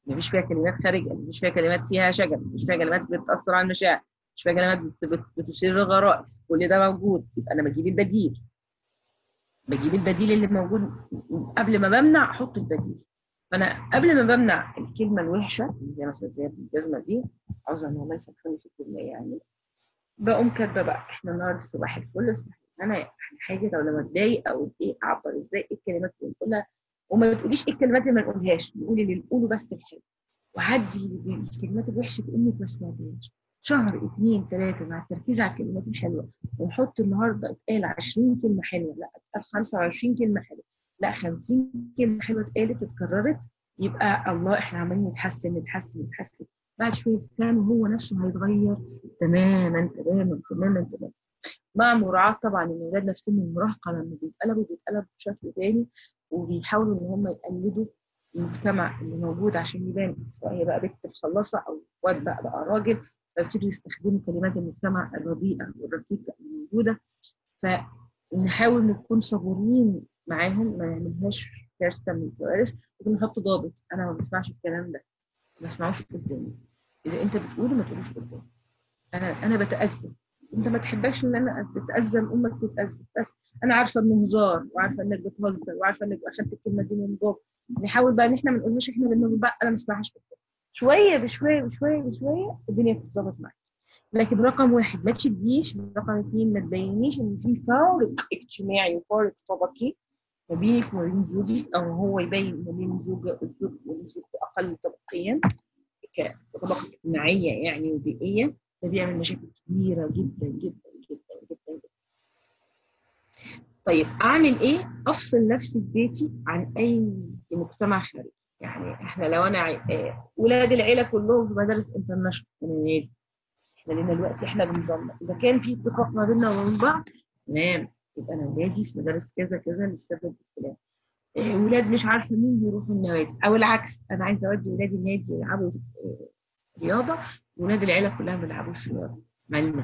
مفيش فيها كلمات خارجه مفيش فيها كلمات فيها شجن مفيش فيها كلمات بتاثر على المشاعر مش فيها كلمات بت- بت- بتثير الغرائز كل ده موجود يبقى انا بجيب البديل بجيب البديل اللي موجود قبل ما بمنع احط البديل فانا قبل ما بمنع الكلمه الوحشه زي مثلا زي الجزمه دي عاوزه ان الله يسامحني في الكلمه يعني بقوم كاتبه بقى احنا النهارده صباح الفل صباح انا يعني حاجه لو لما اتضايق او ايه اعبر ازاي ايه الكلمات اللي نقولها وما تقوليش ايه الكلمات اللي ما نقولهاش قولي اللي نقوله بس الحلو وعدي الكلمات الوحشه كانك ما سمعتهاش شهر اثنين ثلاثه مع التركيز على الكلمات الحلوه ونحط النهارده اتقال 20 كلمه حلوه لا اتقال 25 كلمه حلوه لا 50 كلمه حلوه اتقالت اتكررت يبقى الله احنا عمالين نتحسن نتحسن نتحسن بعد شويه كان هو نفسه هيتغير تماما تماما تماما تماما مع مراعاة طبعا ان الاولاد نفسهم المراهقه لما بيتقلبوا بيتقلبوا بشكل تاني وبيحاولوا ان هم يقلدوا المجتمع اللي موجود عشان يبان سواء هي بقى بنت مخلصه او واد بقى بقى راجل فيبتدوا يستخدموا كلمات المجتمع الرديئه والرقيقه الموجوده فنحاول نكون صبورين معاهم ما نعملهاش كارثه من الكوارث ونحط ضابط انا ما بسمعش الكلام ده ما بسمعوش قدامي اذا انت بتقوله ما تقولوش قدامي انا انا بتاذى انت ما تحبكش ان انا اتاذى امك تتاذى بس انا عارفه انه هزار وعارفه انك بتهزر وعارفه انك اخدت الكلمه دي من بابا نحاول بقى ان احنا ما نقولش احنا بنقول بقى انا ما اسمعهاش قدامي شويه بشويه بشويه بشويه الدنيا بتتظبط معاك لكن رقم واحد ما تشديش رقم اثنين ما تبينيش ان في فارق اجتماعي وفارق طبقي ما بينك وما بين زوجك او هو يبين ما بين زوجة الزوج والزوج اقل طبقيا كطبقه اجتماعيه يعني وبيئيه ده بيعمل مشاكل كبيره جدا جدا جدا جدا جدا طيب اعمل ايه افصل نفسي في بيتي عن اي مجتمع خارجي يعني احنا لو انا عي... آه، ولاد العيله كلهم في مدارس انترناشونال احنا لنا دلوقتي احنا بنظام اذا كان في اتفاق ما بيننا وبين بعض تمام يبقى انا ولادي في مدارس كذا كذا للسبب الفلاني إيه، ولاد مش عارفه مين بيروحوا النوادي او العكس انا عايزه اودي ولادي النادي يلعبوا إيه، رياضه ولاد العيله كلها ما بيلعبوش رياضه مالنا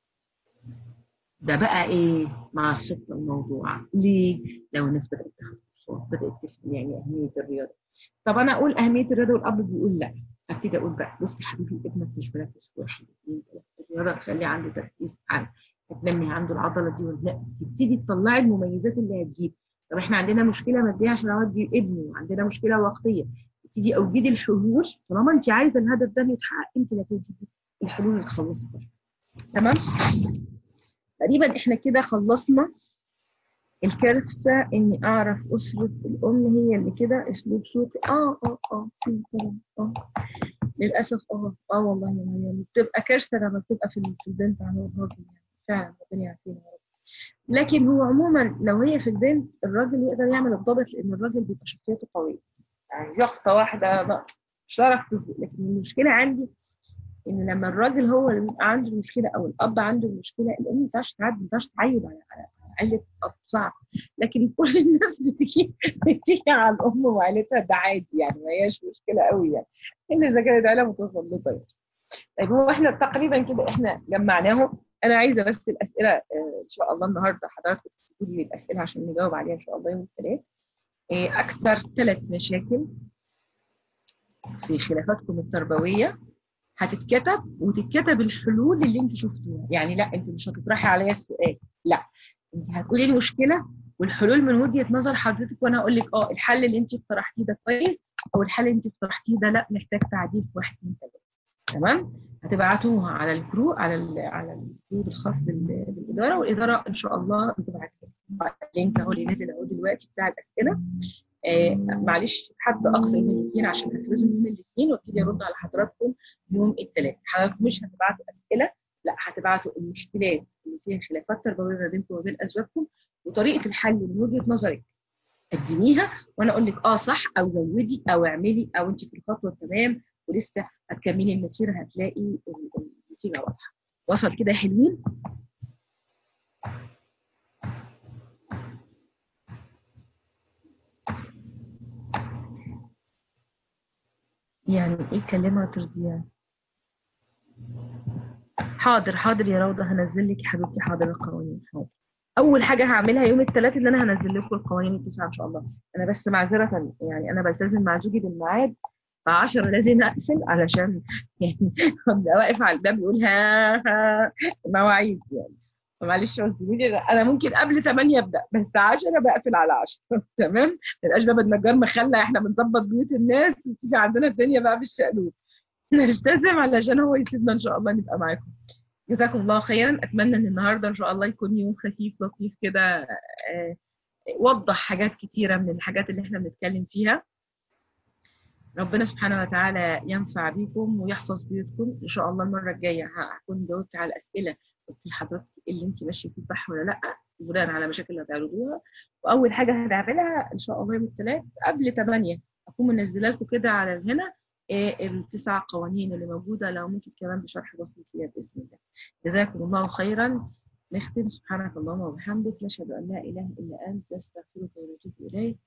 ده بقى ايه مع الصدق الموضوع ليه لو الناس بدات تاخد كورسات بدات تفهم يعني اهميه الرياضه طب انا اقول اهميه الرياضه والاب بيقول لا ابتدي اقول بقى بص يا حبيبي ابنك مش مركز في واحد اثنين ثلاثه الرياضه تخليه عنده تركيز عالي هتنمي عنده العضله دي ولا تبتدي تطلعي المميزات اللي هتجيب طب احنا عندنا مشكله ماديه عشان اودي ابني وعندنا مشكله وقتيه تبتدي اوجدي الحلول طالما انت عايزه الهدف ده يتحقق انت اللي هتوجدي الحلول اللي تخلصي بيها. تمام تقريبا احنا كده خلصنا الكارثه اني اعرف اسره الام هي اللي كده اسلوب صوتي اه اه اه في كلام اه للاسف اه اه والله يا مريم بتبقى كارثه لما بتبقى في في البنت عن الراجل يعني فعلا ربنا يعافينا يا رب لكن هو عموما لو هي في البنت الراجل يقدر يعمل الضبط لان الراجل بيبقى شخصيته قويه يعني يخطه واحده بقى مش هتعرف تثبت لكن المشكله عندي ان لما الراجل هو اللي بيبقى عنده المشكله او الاب عنده المشكله الام ما ينفعش تعدي ما ينفعش تعيب على على عيله اب صعب لكن كل الناس بتيجي بتيجي على الام وعيلتها ده عادي يعني ما هياش مشكله قوي يعني الا اذا كانت عيله متسلطه يعني طيب هو احنا تقريبا كده احنا جمعناهم انا عايزه بس الاسئله آه، ان شاء الله النهارده حضراتكم تكتبوا لي الاسئله عشان نجاوب عليها ان شاء الله يوم الثلاث آه، اكثر ثلاث مشاكل في خلافاتكم التربويه هتتكتب وتتكتب الحلول اللي انت شفتوها يعني لا انت مش هتطرحي عليا السؤال لا انت هتقولي المشكله والحلول من وجهه نظر حضرتك وانا اقول لك اه الحل اللي انت اقترحتيه ده كويس او الحل اللي انت اقترحتيه ده لا محتاج تعديل في واحد اثنين ثلاثه تمام هتبعتوها على الجروب على ال على الجروب الخاص بال- بالاداره والاداره ان شاء الله بتبعت اللينك اهو اللي نازل اهو دلوقتي بتاع الاسئله آه معلش حد اقصى يوم الاثنين عشان هفرزهم يوم الاثنين وابتدي ارد على حضراتكم يوم الثلاث حضراتكم مش هتبعتوا اسئله لا هتبعتوا المشكلات اللي فيها خلافات تربويه ما بينكم وبين ازواجكم وطريقه الحل من وجهه نظرك قدميها وانا اقول لك اه صح او زودي او اعملي او انت في الخطوه التمام ولسه هتكملي المسيره هتلاقي ال- النتيجه واضحه وصل كده يا حلوين يعني ايه كلمه ترضيها حاضر حاضر يا روضه هنزل لك يا حبيبتي حاضر القوانين حاضر اول حاجه هعملها يوم الثلاث ان انا هنزل لكم القوانين التسعه ان شاء الله انا بس معذره يعني انا بلتزم مع زوجي بالميعاد فعشرة لازم اقفل علشان يعني ابقى واقف على الباب يقول ها ها مواعيد يعني معلش اعذروني انا ممكن قبل 8 ابدا بس 10 بقفل على 10 تمام ما يبقاش باب النجار مخلى احنا بنظبط بيوت الناس وتيجي عندنا الدنيا بقى بالشقلوب نلتزم علشان هو يسيبنا ان شاء الله نبقى معاكم جزاكم الله خيرا اتمنى ان النهارده ان شاء الله يكون يوم خفيف لطيف كده آه، وضح حاجات كتيره من الحاجات اللي احنا بنتكلم فيها ربنا سبحانه وتعالى ينفع بيكم ويحفظ بيوتكم ان شاء الله المره الجايه هكون جاوبت على الاسئله قلت لحضرتك اللي انت ماشيه فيه صح ولا لا بناء على مشاكل اللي هتعرضوها واول حاجه هنعملها ان شاء الله يوم الثلاث قبل 8 اكون منزله لكم كده على هنا إيه التسع قوانين اللي موجوده لو ممكن كمان بشرح بسيط فيها باذن الله جزاكم الله خيرا نختم سبحانك اللهم وبحمدك نشهد ان لا اله الا انت نستغفرك ونتوب اليك